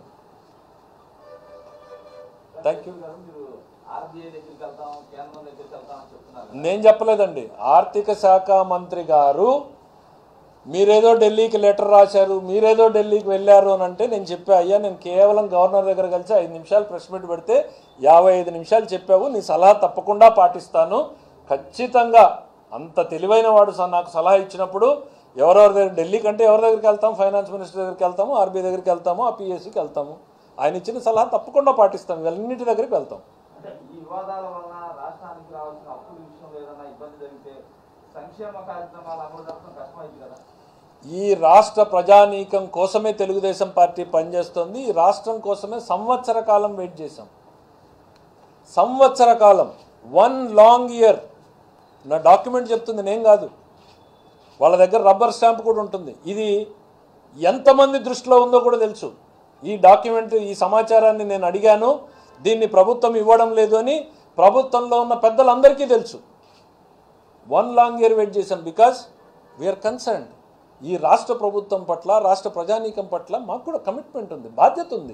థ్యాంక్ యూ గారు మీరు ఆర్బీఐ దగ్గరికి వెళ్తాం కేంద్రం దగ్గరికి వెళ్తాం అని చెప్తున్నారు నేను చెప్పలేదండి ఆర్థిక శాఖ మంత్రి గారు మీరేదో ఢిల్లీకి లెటర్ రాశారు మీరేదో ఢిల్లీకి వెళ్ళారు అని అంటే నేను చెప్పా అయ్యా నేను కేవలం గవర్నర్ దగ్గర కలిసి ఐదు నిమిషాలు ప్రెస్ మీట్ పెడితే యాభై ఐదు నిమిషాలు చెప్పావు నీ సలహా తప్పకుండా పాటిస్తాను ఖచ్చితంగా అంత తెలివైన వాడు స- నాకు సలహా ఇచ్చినప్పుడు ఎవరెవరి దగ్గర ఢిల్లీ కంటే ఎవరి దగ్గరికి వెళ్తాం ఫైనాన్స్ మినిస్టర్ దగ్గరికి వెళ్తాము ఆర్బీఐ దగ్గరికి వెళ్తాము ఆ పిఎస్సికి వెళ్తాము ఆయన ఇచ్చిన సలహా తప్పకుండా పాటిస్తాం ఇవన్నింటి దగ్గరికి వెళ్తాం అంటే ఈ వివాదాల వలన రాష్ట్రానికి రావాల్సిన అప్పుల విషయంలో ఏదైనా ఇబ్బంది జరిగితే సంక్షేమ కార్యక్రమాలు అమలు జరపడం కష్టమైంది కదా ఈ రాష్ట్ర ప్రజానీకం కోసమే తెలుగుదేశం పార్టీ పనిచేస్తుంది ఈ రాష్ట్రం కోసమే సంవత్సర కాలం వెయిట్ చేశాం సంవత్సర కాలం వన్ లాంగ్ ఇయర్ నా డాక్యుమెంట్ చెప్తుంది నేను కాదు వాళ్ళ దగ్గర రబ్బర్ స్టాంప్ కూడా ఉంటుంది ఇది ఎంతమంది దృష్టిలో ఉందో కూడా తెలుసు ఈ డాక్యుమెంట్ ఈ సమాచారాన్ని నేను అడిగాను దీన్ని ప్రభుత్వం ఇవ్వడం లేదు అని ప్రభుత్వంలో ఉన్న పెద్దలందరికీ తెలుసు వన్ లాంగ్ ఇయర్ వెయిట్ చేశాం బికాస్ వీఆర్ కన్సర్న్ ఈ రాష్ట్ర ప్రభుత్వం పట్ల రాష్ట్ర ప్రజానీకం పట్ల మాకు కూడా కమిట్మెంట్ ఉంది బాధ్యత ఉంది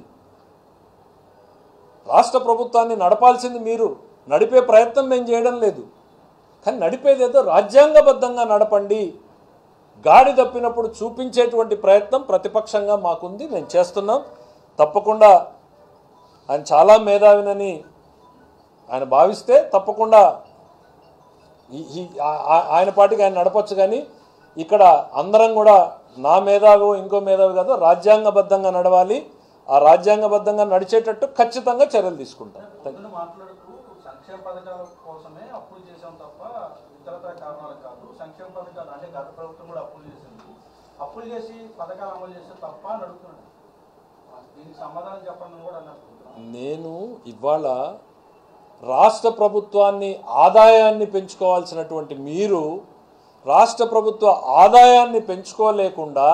రాష్ట్ర ప్రభుత్వాన్ని నడపాల్సింది మీరు నడిపే ప్రయత్నం మేము చేయడం లేదు కానీ నడిపేదేదో రాజ్యాంగబద్ధంగా నడపండి గాడి తప్పినప్పుడు చూపించేటువంటి ప్రయత్నం ప్రతిపక్షంగా మాకుంది మేము చేస్తున్నాం తప్పకుండా ఆయన చాలా మేధావినని ఆయన భావిస్తే తప్పకుండా ఈ- ఈ- ఆ- ఆ- ఆయన పాటికి ఆయన నడపచ్చు కానీ ఇక్కడ అందరం కూడా నా మేధావి ఇంకో మేధావి కాదు రాజ్యాంగబద్ధంగా నడవాలి ఆ రాజ్యాంగబద్ధంగా నడిచేటట్టు ఖచ్చితంగా చర్యలు తీసుకుంటాం థాంక్యూ. పొద్దున మాట్లాడుతూ సంక్షేమ పథకాల కోసమే అప్పులు చేసాం తప్ప ఇతరతర కారణాలు కాదు సంక్షేమ పథకాలు అంటే గత ప్రభుత్వం కూడా అప్పులు చేసింది అప్పులు చేసి పథకాలు అమలు చేస్తే తప్ప అని అడుగుతున్నాడు దీనికి సమాధానం చెప్పండి అని కూడా అన్నట్టు నేను ఇవాళ రాష్ట్ర ప్రభుత్వాన్ని ఆదాయాన్ని పెంచుకోవాల్సినటువంటి మీరు రాష్ట్ర ప్రభుత్వ ఆదాయాన్ని పెంచుకోలేకుండా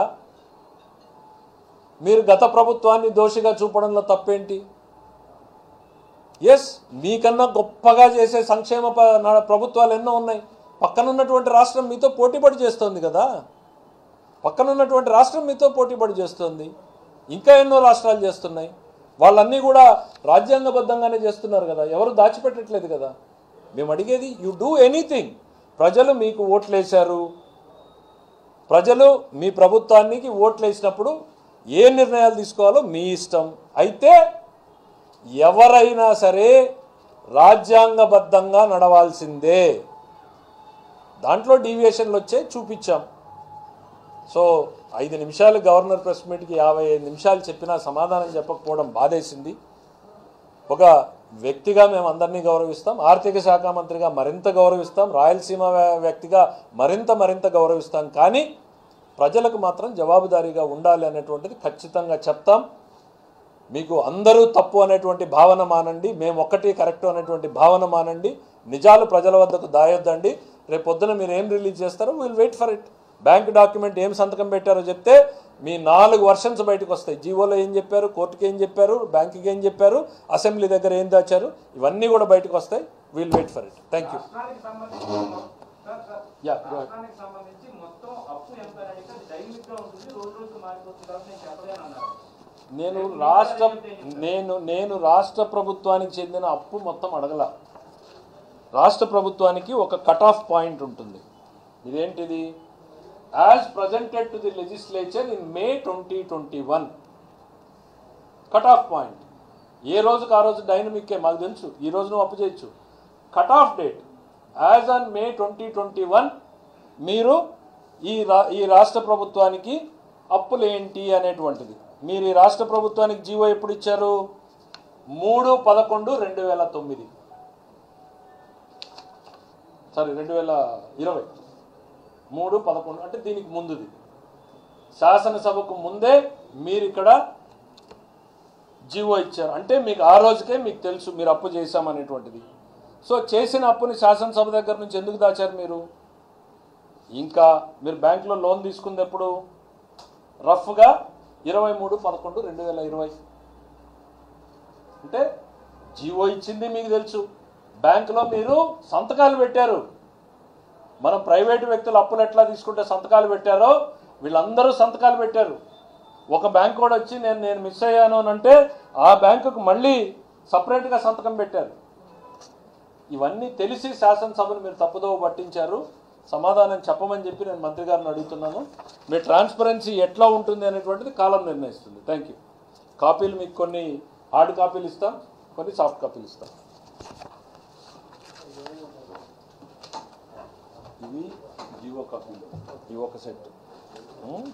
మీరు గత ప్రభుత్వాన్ని దోషిగా చూపడంలో తప్పేంటి ఎస్ మీకన్నా గొప్పగా చేసే సంక్షేమ ప- నా- ప్రభుత్వాలు ఎన్నో ఉన్నాయి పక్కనున్నటువంటి రాష్ట్రం మీతో పోటీపడి చేస్తోంది కదా పక్కనున్నటువంటి రాష్ట్రం మీతో పోటీపడి చేస్తుంది ఇంకా ఎన్నో రాష్ట్రాలు చేస్తున్నాయి వాళ్ళన్నీ కూడా రాజ్యాంగబద్ధంగానే చేస్తున్నారు కదా ఎవరు దాచిపెట్టట్లేదు కదా మేము అడిగేది యు డూ ఎనీథింగ్ ప్రజలు మీకు ఓట్లేశారు ప్రజలు మీ ప్రభుత్వానికి ఓట్లు వేసినప్పుడు ఏ నిర్ణయాలు తీసుకోవాలో మీ ఇష్టం అయితే ఎవరైనా సరే రాజ్యాంగబద్ధంగా నడవాల్సిందే దాంట్లో డీవియేషన్లు వచ్చే చూపించాం సో ఐదు నిమిషాలు గవర్నర్ ప్రెస్ మీట్కి యాభై ఐదు నిమిషాలు చెప్పినా సమాధానం చెప్పకపోవడం బాధేసింది ఒక వ్యక్తిగా మేము అందరినీ గౌరవిస్తాం ఆర్థిక శాఖ మంత్రిగా మరింత గౌరవిస్తాం రాయలసీమ వ్య- వ్యక్తిగా మరింత మరింత గౌరవిస్తాం కానీ ప్రజలకు మాత్రం జవాబుదారీగా ఉండాలి అనేటువంటిది ఖచ్చితంగా చెప్తాం మీకు అందరూ తప్పు అనేటువంటి భావన మానండి మేము ఒక్కటి కరెక్ట్ అనేటువంటి భావన మానండి నిజాలు ప్రజల వద్దకు దాయొద్దండి రేపు పొద్దున మీరు ఏం రిలీజ్ చేస్తారో will wait for it bank document ఏం సంతకం పెట్టారో చెప్తే మీ నాలుగు వర్షన్స్ బయటకు వస్తాయి జీవోలో ఏం చెప్పారు కోర్టుకి ఏం చెప్పారు బ్యాంకుకి ఏం చెప్పారు అసెంబ్లీ దగ్గర ఏం దాచారు ఇవన్నీ కూడా బయటకు వస్తాయి will wait for it thank you రాష్ట్రానికి సంబంధించి మొ- sir, sir, Yeah, go ahead. రాష్ట్రానికి సంబంధించి మొత్తం అప్పు ఎంత అని అడిగితే అది డైనమిక్ గా ఉంటుంది రోజు రోజు మారిపోతుంది కాబట్టి నేను చెప్పలేను అన్నారు నేను రాష్ట్ర నేను నేను రాష్ట్ర ప్రభుత్వానికి చెందిన అప్పు మొత్తం అడగల రాష్ట్ర ప్రభుత్వానికి ఒక కట్ ఆఫ్ పాయింట్ ఉంటుంది ఇదేంటిది as presented to the legislature in May twenty twenty one cut off point ఏ రోజుకి ఆ రోజు డైనమిక్కే మాకు తెలుసు ఈ రోజు నువ్వు అప్పు చేయొచ్చు cut off date as on May twenty twenty one మీరు ఈ రా ఈ రాష్ట్ర ప్రభుత్వానికి అప్పులు ఏంటి అనేటువంటిది మీరు ఈ రాష్ట్ర ప్రభుత్వానికి జీవో ఎప్పుడు ఇచ్చారు మూడు పదకొండు రెండు వేల తొమ్మిది సారీ రెండు వేల ఇరవై మూడు పదకొండు అంటే దీనికి ముందుది శాసనసభకు ముందే మీరు ఇక్కడ జీవో ఇచ్చారు అంటే మీకు ఆ రోజుకే మీకు తెలుసు మీరు అప్పు చేశామనేటువంటిది సో చేసిన అప్పుని శాసనసభ దగ్గర నుంచి ఎందుకు దాచారు మీరు ఇంకా మీరు బ్యాంకులో లోన్ తీసుకుంది ఎప్పుడు రఫ్గా ఇరవై మూడు పదకొండు రెండు వేల ఇరవై అంటే జీవో ఇచ్చింది మీకు తెలుసు బ్యాంకులో మీరు సంతకాలు పెట్టారు మనం ప్రైవేటు వ్యక్తులు అప్పులు ఎట్లా తీసుకుంటే సంతకాలు పెట్టారో వీళ్ళందరూ సంతకాలు పెట్టారు ఒక బ్యాంక్ కూడా వచ్చి నేను నేను మిస్ అయ్యాను అని అంటే ఆ బ్యాంకుకు మళ్ళీ సపరేట్గా సంతకం పెట్టారు ఇవన్నీ తెలిసి శాసనసభను మీరు తప్పుదోవ పట్టించారు సమాధానం చెప్పమని చెప్పి నేను మంత్రి గారిని అడుగుతున్నాను మీ ట్రాన్స్పరెన్సీ ఎట్లా ఉంటుంది అనేటువంటిది కాలం నిర్ణయిస్తుంది థ్యాంక్ యూ కాపీలు మీకు కొన్ని హార్డ్ కాపీలు ఇస్తాం కొన్ని సాఫ్ట్ కాపీలు ఇస్తాం ఇవి జీవో కాపీలు ఇవి ఒక సెట్ ఉం?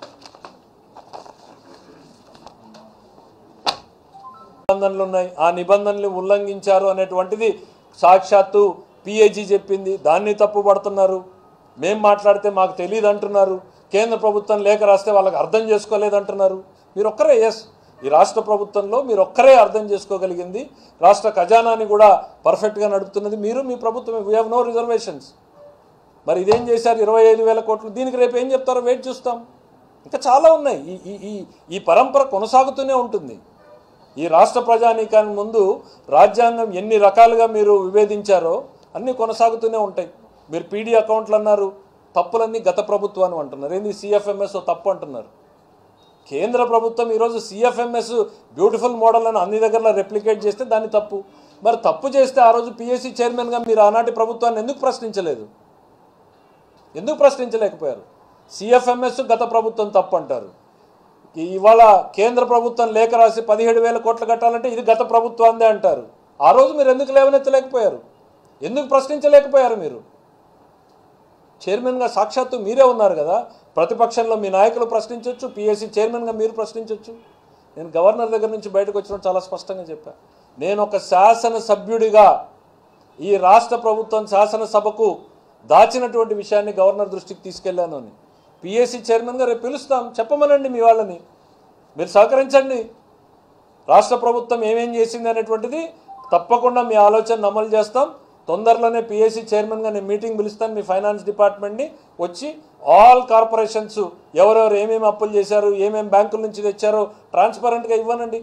నిబంధనలు ఉన్నాయి ఆ నిబంధనలు ఉల్లంఘించారు అనేటువంటిది సాక్షాత్తు పిఏజీ చెప్పింది దాన్ని తప్పు పడుతున్నారు మేం మాట్లాడితే మాకు తెలియదు అంటున్నారు కేంద్ర ప్రభుత్వం లేఖ రాస్తే వాళ్ళకి అర్థం చేసుకోలేదంటున్నారు మీరు ఒక్కరే ఎస్ ఈ రాష్ట్ర ప్రభుత్వంలో మీరు ఒక్కరే అర్థం చేసుకోగలిగింది రాష్ట్ర ఖజానాని కూడా పర్ఫెక్ట్గా నడుపుతున్నది మీరు మీ ప్రభుత్వం వీ హ్యావ్ నో రిజర్వేషన్స్ మరి ఇదేం చేశారు ఇరవై ఐదు వేల కోట్లు దీనికి రేపు ఏం చెప్తారో వెయిట్ చూస్తాం ఇంకా చాలా ఉన్నాయి ఈ ఈ ఈ ఈ పరంపర కొనసాగుతూనే ఉంటుంది ఈ రాష్ట్ర ప్రజానీకానికి ముందు రాజ్యాంగం ఎన్ని రకాలుగా మీరు విభేదించారో అన్నీ కొనసాగుతూనే ఉంటాయి మీరు పీడీ అకౌంట్లు అన్నారు తప్పులన్నీ గత ప్రభుత్వాన్ని అంటున్నారు ఏంది సిఎఫ్ఎంఎస్ తప్పు అంటున్నారు కేంద్ర ప్రభుత్వం ఈరోజు సిఎఫ్ఎంఎస్ బ్యూటిఫుల్ మోడల్ అని అన్ని దగ్గర రెప్లికేట్ చేస్తే దాన్ని తప్పు మరి తప్పు చేస్తే ఆ రోజు పిఎస్సి చైర్మన్గా మీరు ఆనాటి ప్రభుత్వాన్ని ఎందుకు ప్రశ్నించలేదు ఎందుకు ప్రశ్నించలేకపోయారు సిఎఫ్ఎంఎస్ గత ప్రభుత్వం తప్పు అంటారు ఈ- ఇవాళ కేంద్ర ప్రభుత్వం లేఖ రాసి పదిహేడు వేల కోట్లు కట్టాలంటే ఇది గత ప్రభుత్వాందే అంటారు ఆ రోజు మీరు ఎందుకు లేవనెత్తలేకపోయారు ఎందుకు ప్రశ్నించలేకపోయారు మీరు చైర్మన్గా సాక్షాత్తు మీరే ఉన్నారు కదా ప్రతిపక్షంలో మీ నాయకులు ప్రశ్నించవచ్చు పిఎస్సి చైర్మన్గా మీరు ప్రశ్నించవచ్చు నేను గవర్నర్ దగ్గర నుంచి బయటకు వచ్చినప్పుడు చాలా స్పష్టంగా చెప్పాను నేను ఒక శాసనసభ్యుడిగా ఈ రాష్ట్ర ప్రభుత్వం శాసనసభకు దాచినటువంటి విషయాన్ని గవర్నర్ దృష్టికి తీసుకెళ్లాను అని పిఎస్సి చైర్మన్గా రేపు పిలుస్తాం చెప్పమనండి మీ వాళ్ళని మీరు సహకరించండి రాష్ట్ర ప్రభుత్వం ఏమేం చేసింది అనేటువంటిది తప్పకుండా మీ ఆలోచన అమలు చేస్తాం తొందరలోనే పిఎస్సి చైర్మన్గా నేను మీటింగ్ పిలుస్తాను మీ ఫైనాన్స్ డిపార్ట్మెంట్ని వచ్చి ఆల్ కార్పొరేషన్స్ ఎవరెవరు ఏమేమి అప్పులు చేశారు ఏమేమి బ్యాంకుల నుంచి తెచ్చారో ట్రాన్స్పరెంట్గా ఇవ్వనండి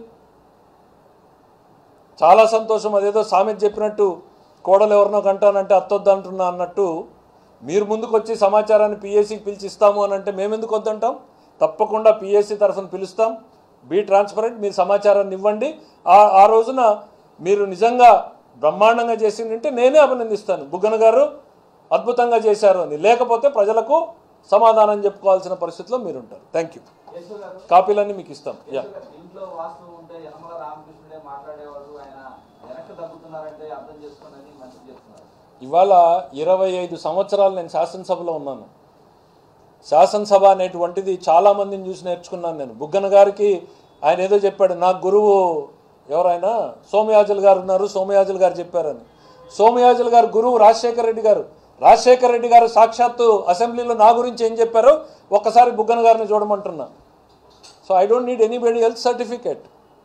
చాలా సంతోషం అదేదో సామెత చెప్పినట్టు కోడలు ఎవరినో కంటానంటే అత్తొద్దు అంటున్నా అన్నట్టు మీరు ముందుకు వచ్చి సమాచారాన్ని పిఎస్సికి పిలిచి ఇస్తాము అని అంటే మేమెందుకు వద్దంటాం తప్పకుండా పిఎస్సి తరఫున పిలుస్తాం బీ ట్రాన్స్పరెంట్ మీరు సమాచారాన్ని ఇవ్వండి ఆ ఆ రోజున మీరు నిజంగా బ్రహ్మాండంగా చేసిందంటే నేనే అభినందిస్తాను బుగ్గన గారు అద్భుతంగా చేశారు అని లేకపోతే ప్రజలకు సమాధానం చెప్పుకోవాల్సిన పరిస్థితిలో మీరు ఉంటారు థ్యాంక్ యూ యేసు గారు కాపీలన్నీ మీకు ఇస్తాం యా యేసు గారు, ఇంట్లో వాస్తవం ఉంటే యనమల రామకృష్ణుడే మాట్లాడేవాడు ఆయన వెనక్కి తగ్గుతున్నారంటే అర్థం చేసుకోండి మంచిది చెప్తున్నారు ఇవాళ ఇరవై ఐదు సంవత్సరాలు నేను శాసనసభలో ఉన్నాను శాసనసభ అనేటువంటిది చాలామందిని చూసి నేర్చుకున్నాను నేను బుగ్గన గారికి ఆయన ఏదో చెప్పాడు నా గురువు ఎవరైనా సోమయాజులు గారు ఉన్నారు సోమయాజులు గారు చెప్పారని సోమయాజులు గారు గురువు రాజశేఖర రెడ్డి గారు రాజశేఖర రెడ్డి గారు సాక్షాత్తు అసెంబ్లీలో నా గురించి ఏం చెప్పారో ఒక్కసారి బుగ్గన గారిని చూడమంటున్నా so I don't need anybody health certificate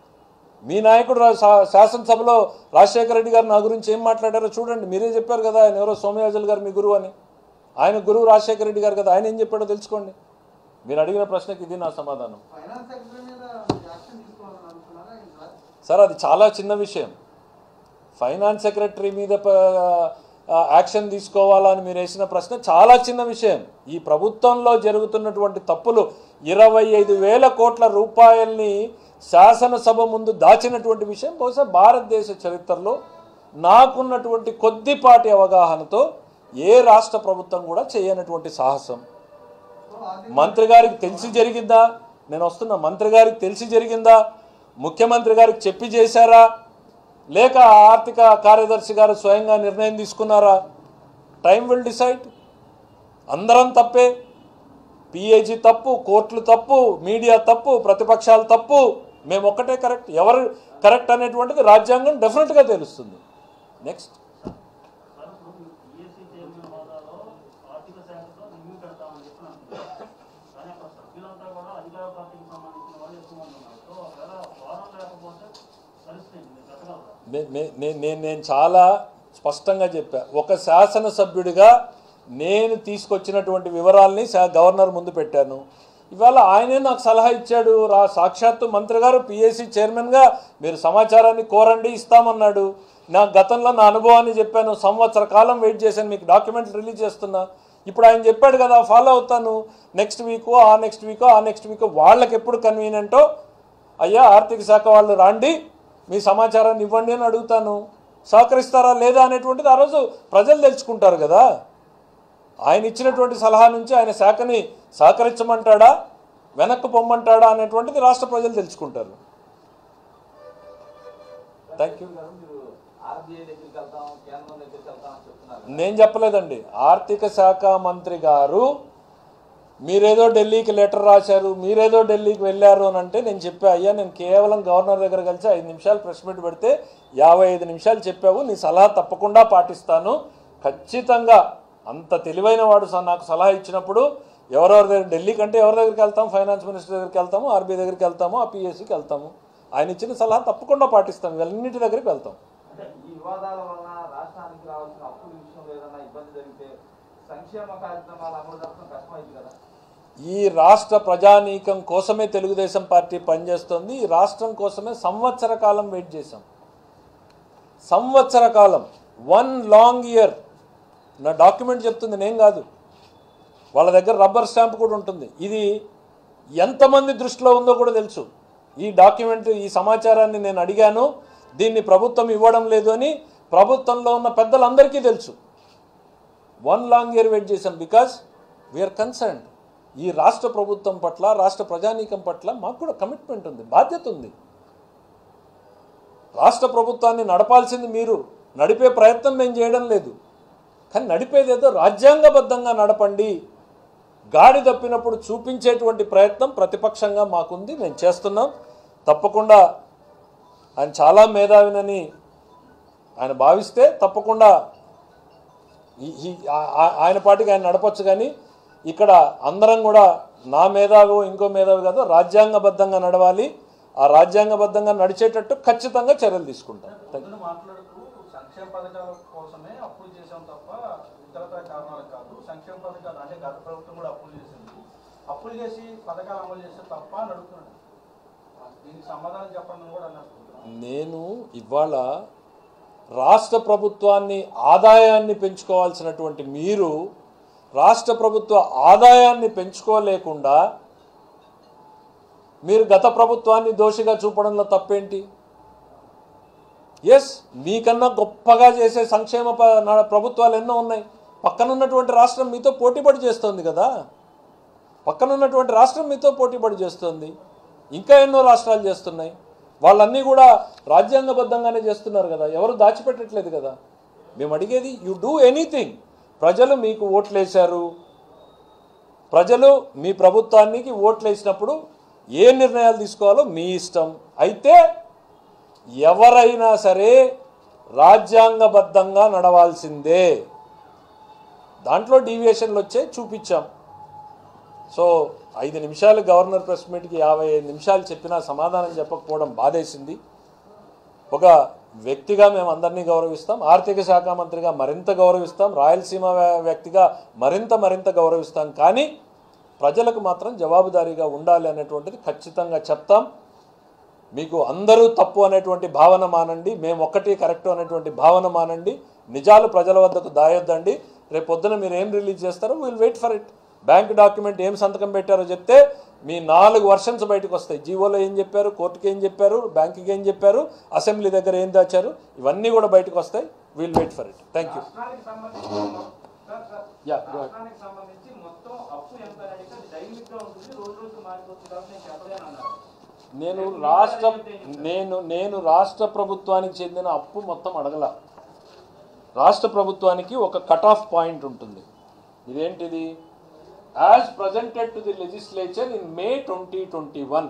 మీ నాయకుడు రా- శా- శాసనసభలో రాజశేఖర రెడ్డి గారు నా గురించి ఏం మాట్లాడారో చూడండి మీరే చెప్పారు కదా ఆయన ఎవరో సోమయాజులు గారు మీ గురువు అని ఆయన గురువు రాజశేఖర రెడ్డి గారు కదా ఆయన ఏం చెప్పాడో తెలుసుకోండి మీరు అడిగిన ప్రశ్నకి ఇది నా సమాధానం ఫైనాన్స్ సెక్రటరీ మీద యాక్షన్ తీసుకోవాలని అనుకున్నారా ఇంకా సార్ అది చాలా చిన్న విషయం ఫైనాన్స్ సెక్రటరీ మీద ప- ఆ, యాక్షన్ తీసుకోవాలని మీరు వేసిన ప్రశ్న చాలా చిన్న విషయం ఈ ప్రభుత్వంలో జరుగుతున్నటువంటి తప్పులు ఇరవై ఐదు వేల కోట్ల రూపాయల్ని శాసనసభ ముందు దాచినటువంటి విషయం బహుశా భారతదేశ చరిత్రలో నాకున్నటువంటి కొద్దిపాటి అవగాహనతో ఏ రాష్ట్ర ప్రభుత్వం కూడా చేయనటువంటి సాహసం సో ఆర్థిక మంత్రి గారికి తెలిసి జరిగిందా నేను వస్తున్నా మంత్రి గారికి తెలిసి జరిగిందా ముఖ్యమంత్రి గారికి చెప్పి చేశారా లేక ఆర్థిక కార్యదర్శి గారు స్వయంగా నిర్ణయం తీసుకున్నారా టైం విల్ డిసైడ్ అందరం తప్పే పిఏజీ తప్పు కోర్టులు తప్పు మీడియా తప్పు ప్రతిపక్షాలు తప్పు మేము ఒక్కటే కరెక్ట్ ఎవరు కరెక్ట్ అనేటువంటిది రాజ్యాంగం డెఫినెట్గా తెలుస్తుంది నెక్స్ట్ సార్ ఇప్పుడు మీరు పిఎస్సి చైర్మన్ హోదాలో ఆర్థిక శాఖతో రివ్యూ పెడతామని చెప్పి అంటున్నారు కానీ అక్కడ సభ్యులంతా కూడా అధికార పార్టీకి సంబంధించిన వాళ్ళు ఎక్కువ మంది ఉన్నారు సో ఒకవేళ వారం లేకపోతే పరిస్థితి ఏంటి? మీరు పెట్టగలరా నే- నే- నే- నేను నేను చాలా స్పష్టంగా చెప్పా ఒక శాసనసభ్యుడిగా నేను తీసుకొచ్చినటువంటి వివరాల్ని శా- గవర్నర్ ముందు పెట్టాను ఇవాళ ఆయనే నాకు సలహా ఇచ్చాడు రా సాక్షాత్తు మంత్రి గారు పిఎస్సి చైర్మన్గా మీరు సమాచారాన్ని కోరండి ఇస్తామన్నాడు నా గతంలో నా అనుభవాన్ని చెప్పాను సంవత్సర కాలం వెయిట్ చేశాను మీకు డాక్యుమెంట్లు రిలీజ్ చేస్తున్నా ఇప్పుడు ఆయన చెప్పాడు కదా ఫాలో అవుతాను నెక్స్ట్ వీక్ ఆ నెక్స్ట్ వీక్ ఆ నెక్స్ట్ వీక్ వాళ్ళకి ఎప్పుడు కన్వీనియంటో అయ్యా ఆర్థిక శాఖ వాళ్ళు రాండి మీ సమాచారాన్ని ఇవ్వండి అని అడుగుతాను సహకరిస్తారా లేదా అనేటువంటిది ఆ రోజు ప్రజలు తెలుసుకుంటారు కదా ఆయన ఇచ్చినటువంటి సలహా నుంచి ఆయన శాఖని సహకరించమంటాడా వెనక్కి పొమ్మంటాడా అనేటువంటిది రాష్ట్ర ప్రజలు తెలుసుకుంటారు థ్యాంక్ యూ గారు మీరు ఆర్బీఐ దగ్గరికి వెళ్తాం కేంద్రం దగ్గరికి వెళ్తాం అని చెప్తున్నారు నేను చెప్పలేదండి ఆర్థిక శాఖ మంత్రి గారు మీరేదో ఢిల్లీకి లెటర్ రాశారు మీరేదో ఢిల్లీకి వెళ్ళారు అని అంటే నేను చెప్పా అయ్యా నేను కేవలం గవర్నర్ దగ్గర కలిసి ఐదు నిమిషాలు ప్రెస్ మీట్ పెడితే యాభై ఐదు నిమిషాలు చెప్పావు నీ సలహా తప్పకుండా పాటిస్తాను ఖచ్చితంగా అంత తెలివైన వాడు స- నాకు సలహా ఇచ్చినప్పుడు ఎవరెవరి దగ్గర ఢిల్లీ కంటే ఎవరి దగ్గరికి వెళ్తాం ఫైనాన్స్ మినిస్టర్ దగ్గరికి వెళ్తాము ఆర్బీఐ దగ్గరికి వెళ్తాము ఆ పిఎస్సికి వెళ్తాము ఆయన ఇచ్చిన సలహా తప్పకుండా పాటిస్తాం ఇవన్నింటి దగ్గరికి వెళ్తాం అంటే ఈ వివాదాల వలన రాష్ట్రానికి రావాల్సిన అప్పుల విషయంలో ఏదైనా ఇబ్బంది జరిగితే సంక్షేమ కార్యక్రమాలు అమలు జరపడం కష్టమైంది కదా ఈ రాష్ట్ర ప్రజానీకం కోసమే తెలుగుదేశం పార్టీ పనిచేస్తుంది ఈ రాష్ట్రం కోసమే సంవత్సర కాలం వెయిట్ చేశాం సంవత్సర కాలం వన్ లాంగ్ ఇయర్ నా డాక్యుమెంట్ చెప్తుంది నేను కాదు వాళ్ళ దగ్గర రబ్బర్ స్టాంప్ కూడా ఉంటుంది ఇది ఎంతమంది దృష్టిలో ఉందో కూడా తెలుసు ఈ డాక్యుమెంట్ ఈ సమాచారాన్ని నేను అడిగాను దీన్ని ప్రభుత్వం ఇవ్వడం లేదు అని ప్రభుత్వంలో ఉన్న పెద్దలందరికీ తెలుసు వన్ లాంగ్ ఇయర్ వెయిట్ చేశాం బికాస్ వీఆర్ కన్సర్న్డ్ ఈ రాష్ట్ర ప్రభుత్వం పట్ల రాష్ట్ర ప్రజానీకం పట్ల మాకు కూడా కమిట్మెంట్ ఉంది బాధ్యత ఉంది రాష్ట్ర ప్రభుత్వాన్ని నడపాల్సింది మీరు నడిపే ప్రయత్నం మేము చేయడం లేదు కానీ నడిపేదేదో రాజ్యాంగబద్ధంగా నడపండి గాడి తప్పినప్పుడు చూపించేటువంటి ప్రయత్నం ప్రతిపక్షంగా మాకుంది మేము చేస్తున్నాం తప్పకుండా ఆయన చాలా మేధావినని ఆయన భావిస్తే తప్పకుండా ఈ- ఈ- ఆ- ఆ- ఆయన పాటికి ఆయన నడపచ్చు కానీ ఇక్కడ అందరం కూడా నా మేధావి ఇంకో మేధావి కాదు రాజ్యాంగబద్ధంగా నడవాలి ఆ రాజ్యాంగబద్ధంగా నడిచేటట్టు ఖచ్చితంగా చర్యలు తీసుకుంటాం థాంక్యూ. పొద్దున మాట్లాడుతూ సంక్షేమ పథకాల కోసమే అప్పులు చేసాం తప్ప ఇతరత్ర కారణాలు కాదు సంక్షేమ పథకాలు అంటే గత ప్రభుత్వం కూడా అప్పులు చేసింది అప్పులు చేసి పథకాలు అమలు చేస్తే తప్ప అని అడుగుతున్నాడు దీనికి సమాధానం చెప్పండి అని కూడా అన్నారు నేను ఇవాళ రాష్ట్ర ప్రభుత్వాన్ని ఆదాయాన్ని పెంచుకోవాల్సినటువంటి మీరు రాష్ట్ర ప్రభుత్వ ఆదాయాన్ని పెంచుకోలేకుండా మీరు గత ప్రభుత్వాన్ని దోషిగా చూపడంలో తప్పేంటి ఎస్ మీకన్నా గొప్పగా చేసే సంక్షేమ ప- నా- ప్రభుత్వాలు ఎన్నో ఉన్నాయి పక్కనున్నటువంటి రాష్ట్రం మీతో పోటీపడి చేస్తోంది కదా పక్కనున్నటువంటి రాష్ట్రం మీతో పోటీపడి చేస్తుంది ఇంకా ఎన్నో రాష్ట్రాలు చేస్తున్నాయి వాళ్ళన్నీ కూడా రాజ్యాంగబద్ధంగానే చేస్తున్నారు కదా ఎవరు దాచిపెట్టట్లేదు కదా మేము అడిగేది యు డూ ఎనీథింగ్ ప్రజలు మీకు ఓట్లేశారు ప్రజలు మీ ప్రభుత్వానికి ఓట్లు వేసినప్పుడు ఏ నిర్ణయాలు తీసుకోవాలో మీ ఇష్టం అయితే ఎవరైనా సరే రాజ్యాంగబద్ధంగా నడవాల్సిందే దాంట్లో డీవియేషన్లు వచ్చే చూపించాం సో ఐదు నిమిషాలు గవర్నర్ ప్రెస్ మీట్కి యాభై ఐదు నిమిషాలు చెప్పినా సమాధానం చెప్పకపోవడం బాధేసింది ఒక వ్యక్తిగా మేము అందరినీ గౌరవిస్తాం ఆర్థిక శాఖ మంత్రిగా మరింత గౌరవిస్తాం రాయలసీమ వ్య- వ్యక్తిగా మరింత మరింత గౌరవిస్తాం కానీ ప్రజలకు మాత్రం జవాబుదారీగా ఉండాలి అనేటువంటిది ఖచ్చితంగా చెప్తాం మీకు అందరూ తప్పు అనేటువంటి భావన మానండి మేము ఒక్కటి కరెక్ట్ అనేటువంటి భావన మానండి నిజాలు ప్రజల వద్దకు దాయొద్దండి రేపు పొద్దున మీరు ఏం రిలీజ్ చేస్తారో will wait for it bank document ఏం సంతకం పెట్టారో చెప్తే మీ నాలుగు వర్షన్స్ బయటకు వస్తాయి జీవోలో ఏం చెప్పారు కోర్టుకి ఏం చెప్పారు బ్యాంకుకి ఏం చెప్పారు అసెంబ్లీ దగ్గర ఏం దాచారు ఇవన్నీ కూడా బయటకు వస్తాయి will wait for it thank you రాష్ట్రానికి సంబంధించి మొ- sir, sir, Yeah, go ahead. రాష్ట్రానికి సంబంధించి మొత్తం అప్పు ఎంత అని అడిగితే అది డైనమిక్ గా ఉంటుంది రోజు రోజు మారిపోతుంది కాబట్టి నేను చెప్పలేను అన్నారు నేను రాష్ట్ర నేను నేను రాష్ట్ర ప్రభుత్వానికి చెందిన అప్పు మొత్తం అడగల రాష్ట్ర ప్రభుత్వానికి ఒక కట్ ఆఫ్ పాయింట్ ఉంటుంది ఇదేంటిది as presented to the legislature in May twenty twenty one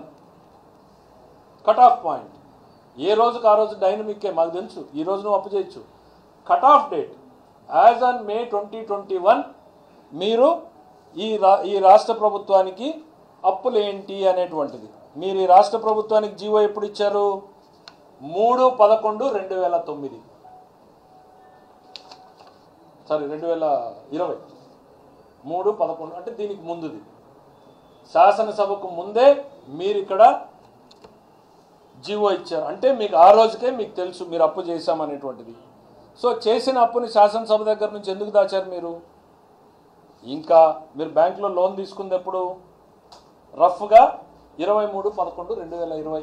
cut off point ఏ రోజుకి ఆ రోజు డైనమిక్కే మాకు తెలుసు ఈ రోజు నువ్వు అప్పు చేయొచ్చు cut off date as on May twenty twenty one మీరు ఈ రా ఈ రాష్ట్ర ప్రభుత్వానికి అప్పులు ఏంటి అనేటువంటిది మీరు ఈ రాష్ట్ర ప్రభుత్వానికి జీవో ఎప్పుడు ఇచ్చారు మూడు పదకొండు రెండు వేల తొమ్మిది సారీ రెండు వేల ఇరవై మూడు పదకొండు అంటే దీనికి ముందుది శాసనసభకు ముందే మీరు ఇక్కడ జీవో ఇచ్చారు అంటే మీకు ఆ రోజుకే మీకు తెలుసు మీరు అప్పు చేశామనేటువంటిది సో చేసిన అప్పుని శాసనసభ దగ్గర నుంచి ఎందుకు దాచారు మీరు ఇంకా మీరు బ్యాంకులో లోన్ తీసుకుంది ఎప్పుడు రఫ్గా ఇరవై మూడు పదకొండు రెండు వేల ఇరవై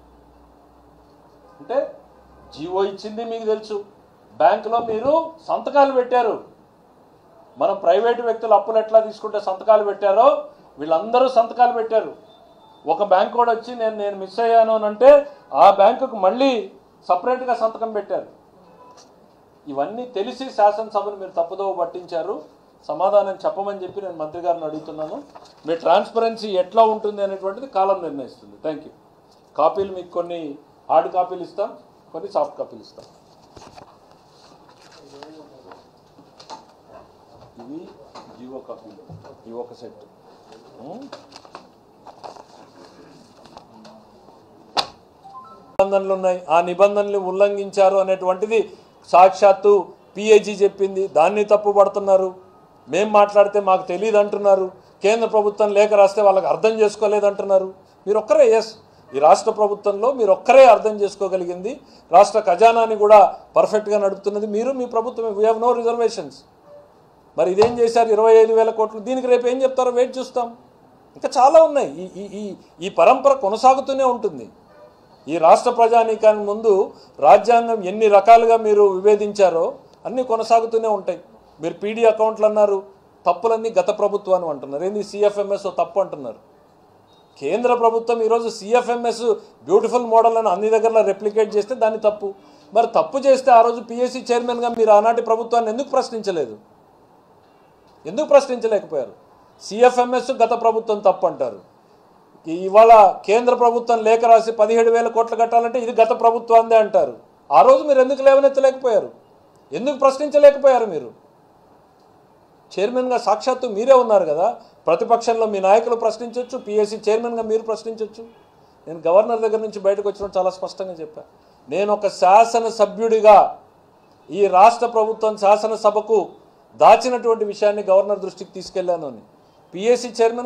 అంటే జీవో ఇచ్చింది మీకు తెలుసు బ్యాంకులో మీరు సంతకాలు పెట్టారు మనం ప్రైవేటు వ్యక్తులు అప్పులు ఎట్లా తీసుకుంటే సంతకాలు పెట్టారో వీళ్ళందరూ సంతకాలు పెట్టారు ఒక బ్యాంక్ కూడా వచ్చి నేను నేను మిస్ అయ్యాను అని అంటే ఆ బ్యాంకుకు మళ్ళీ సపరేట్గా సంతకం పెట్టారు ఇవన్నీ తెలిసి శాసనసభను మీరు తప్పుదోవ పట్టించారు సమాధానం చెప్పమని చెప్పి నేను మంత్రి గారిని అడుగుతున్నాను మీ ట్రాన్స్పరెన్సీ ఎట్లా ఉంటుంది అనేటువంటిది కాలం నిర్ణయిస్తుంది థ్యాంక్ యూ కాపీలు మీకు కొన్ని హార్డ్ కాపీలు ఇస్తాం కొన్ని సాఫ్ట్ కాపీలు ఇస్తాం ఇవి జీవో కాపీలు ఇవి ఒక సెట్ నిబంధనలు ఉన్నాయి ఆ నిబంధనలు ఉల్లంఘించారు అనేటువంటిది సాక్షాత్తు పిఏజీ చెప్పింది దాన్ని తప్పుపడుతున్నారు మేం మాట్లాడితే మాకు తెలియదు అంటున్నారు కేంద్ర ప్రభుత్వం లేఖ రాస్తే వాళ్ళకి అర్థం చేసుకోలేదు అంటున్నారు మీరు ఒక్కరే ఎస్ ఈ రాష్ట్ర ప్రభుత్వంలో మీరు ఒక్కరే అర్థం చేసుకోగలిగింది రాష్ట్ర ఖజానాని కూడా పర్ఫెక్ట్గా నడుపుతున్నది మీరు మీ ప్రభుత్వమే వీ హ్యావ్ నో రిజర్వేషన్స్ మరి ఇదేం చేశారు ఇరవై ఐదు వేల కోట్లు దీనికి రేపు ఏం చెప్తారో వెయిట్ చూస్తాం ఇంకా చాలా ఉన్నాయి ఈ ఈ ఈ ఈ పరంపర కొనసాగుతూనే ఉంటుంది ఈ రాష్ట్ర ప్రజానీకానికి ముందు రాజ్యాంగం ఎన్ని రకాలుగా మీరు విభేదించారో అన్నీ కొనసాగుతూనే ఉంటాయి మీరు పీడీ అకౌంట్లు అన్నారు తప్పులన్నీ గత ప్రభుత్వాన్ని అంటున్నారు ఏంది సిఎఫ్ఎంఎస్ తప్పు అంటున్నారు కేంద్ర ప్రభుత్వం ఈరోజు సిఎఫ్ఎంఎస్ బ్యూటిఫుల్ మోడల్ అని అన్ని దగ్గర రెప్లికేట్ చేస్తే దాన్ని తప్పు మరి తప్పు చేస్తే ఆ రోజు పిఎస్సి చైర్మన్గా మీరు ఆనాటి ప్రభుత్వాన్ని ఎందుకు ప్రశ్నించలేదు ఎందుకు ప్రశ్నించలేకపోయారు సిఎఫ్ఎంఎస్ గత ప్రభుత్వం తప్పు అంటారు ఈ- ఇవాళ కేంద్ర ప్రభుత్వం లేఖ రాసి పదిహేడు వేల కోట్లు కట్టాలంటే ఇది గత ప్రభుత్వాందే అంటారు ఆ రోజు మీరు ఎందుకు లేవనెత్తలేకపోయారు ఎందుకు ప్రశ్నించలేకపోయారు మీరు చైర్మన్గా సాక్షాత్తు మీరే ఉన్నారు కదా ప్రతిపక్షంలో మీ నాయకులు ప్రశ్నించవచ్చు పిఎస్సి చైర్మన్గా మీరు ప్రశ్నించవచ్చు నేను గవర్నర్ దగ్గర నుంచి బయటకు వచ్చినప్పుడు చాలా స్పష్టంగా చెప్పాను నేను ఒక శాసనసభ్యుడిగా ఈ రాష్ట్ర ప్రభుత్వం శాసనసభకు దాచినటువంటి విషయాన్ని గవర్నర్ దృష్టికి తీసుకెళ్లాను అని పిఎస్సి చైర్మన్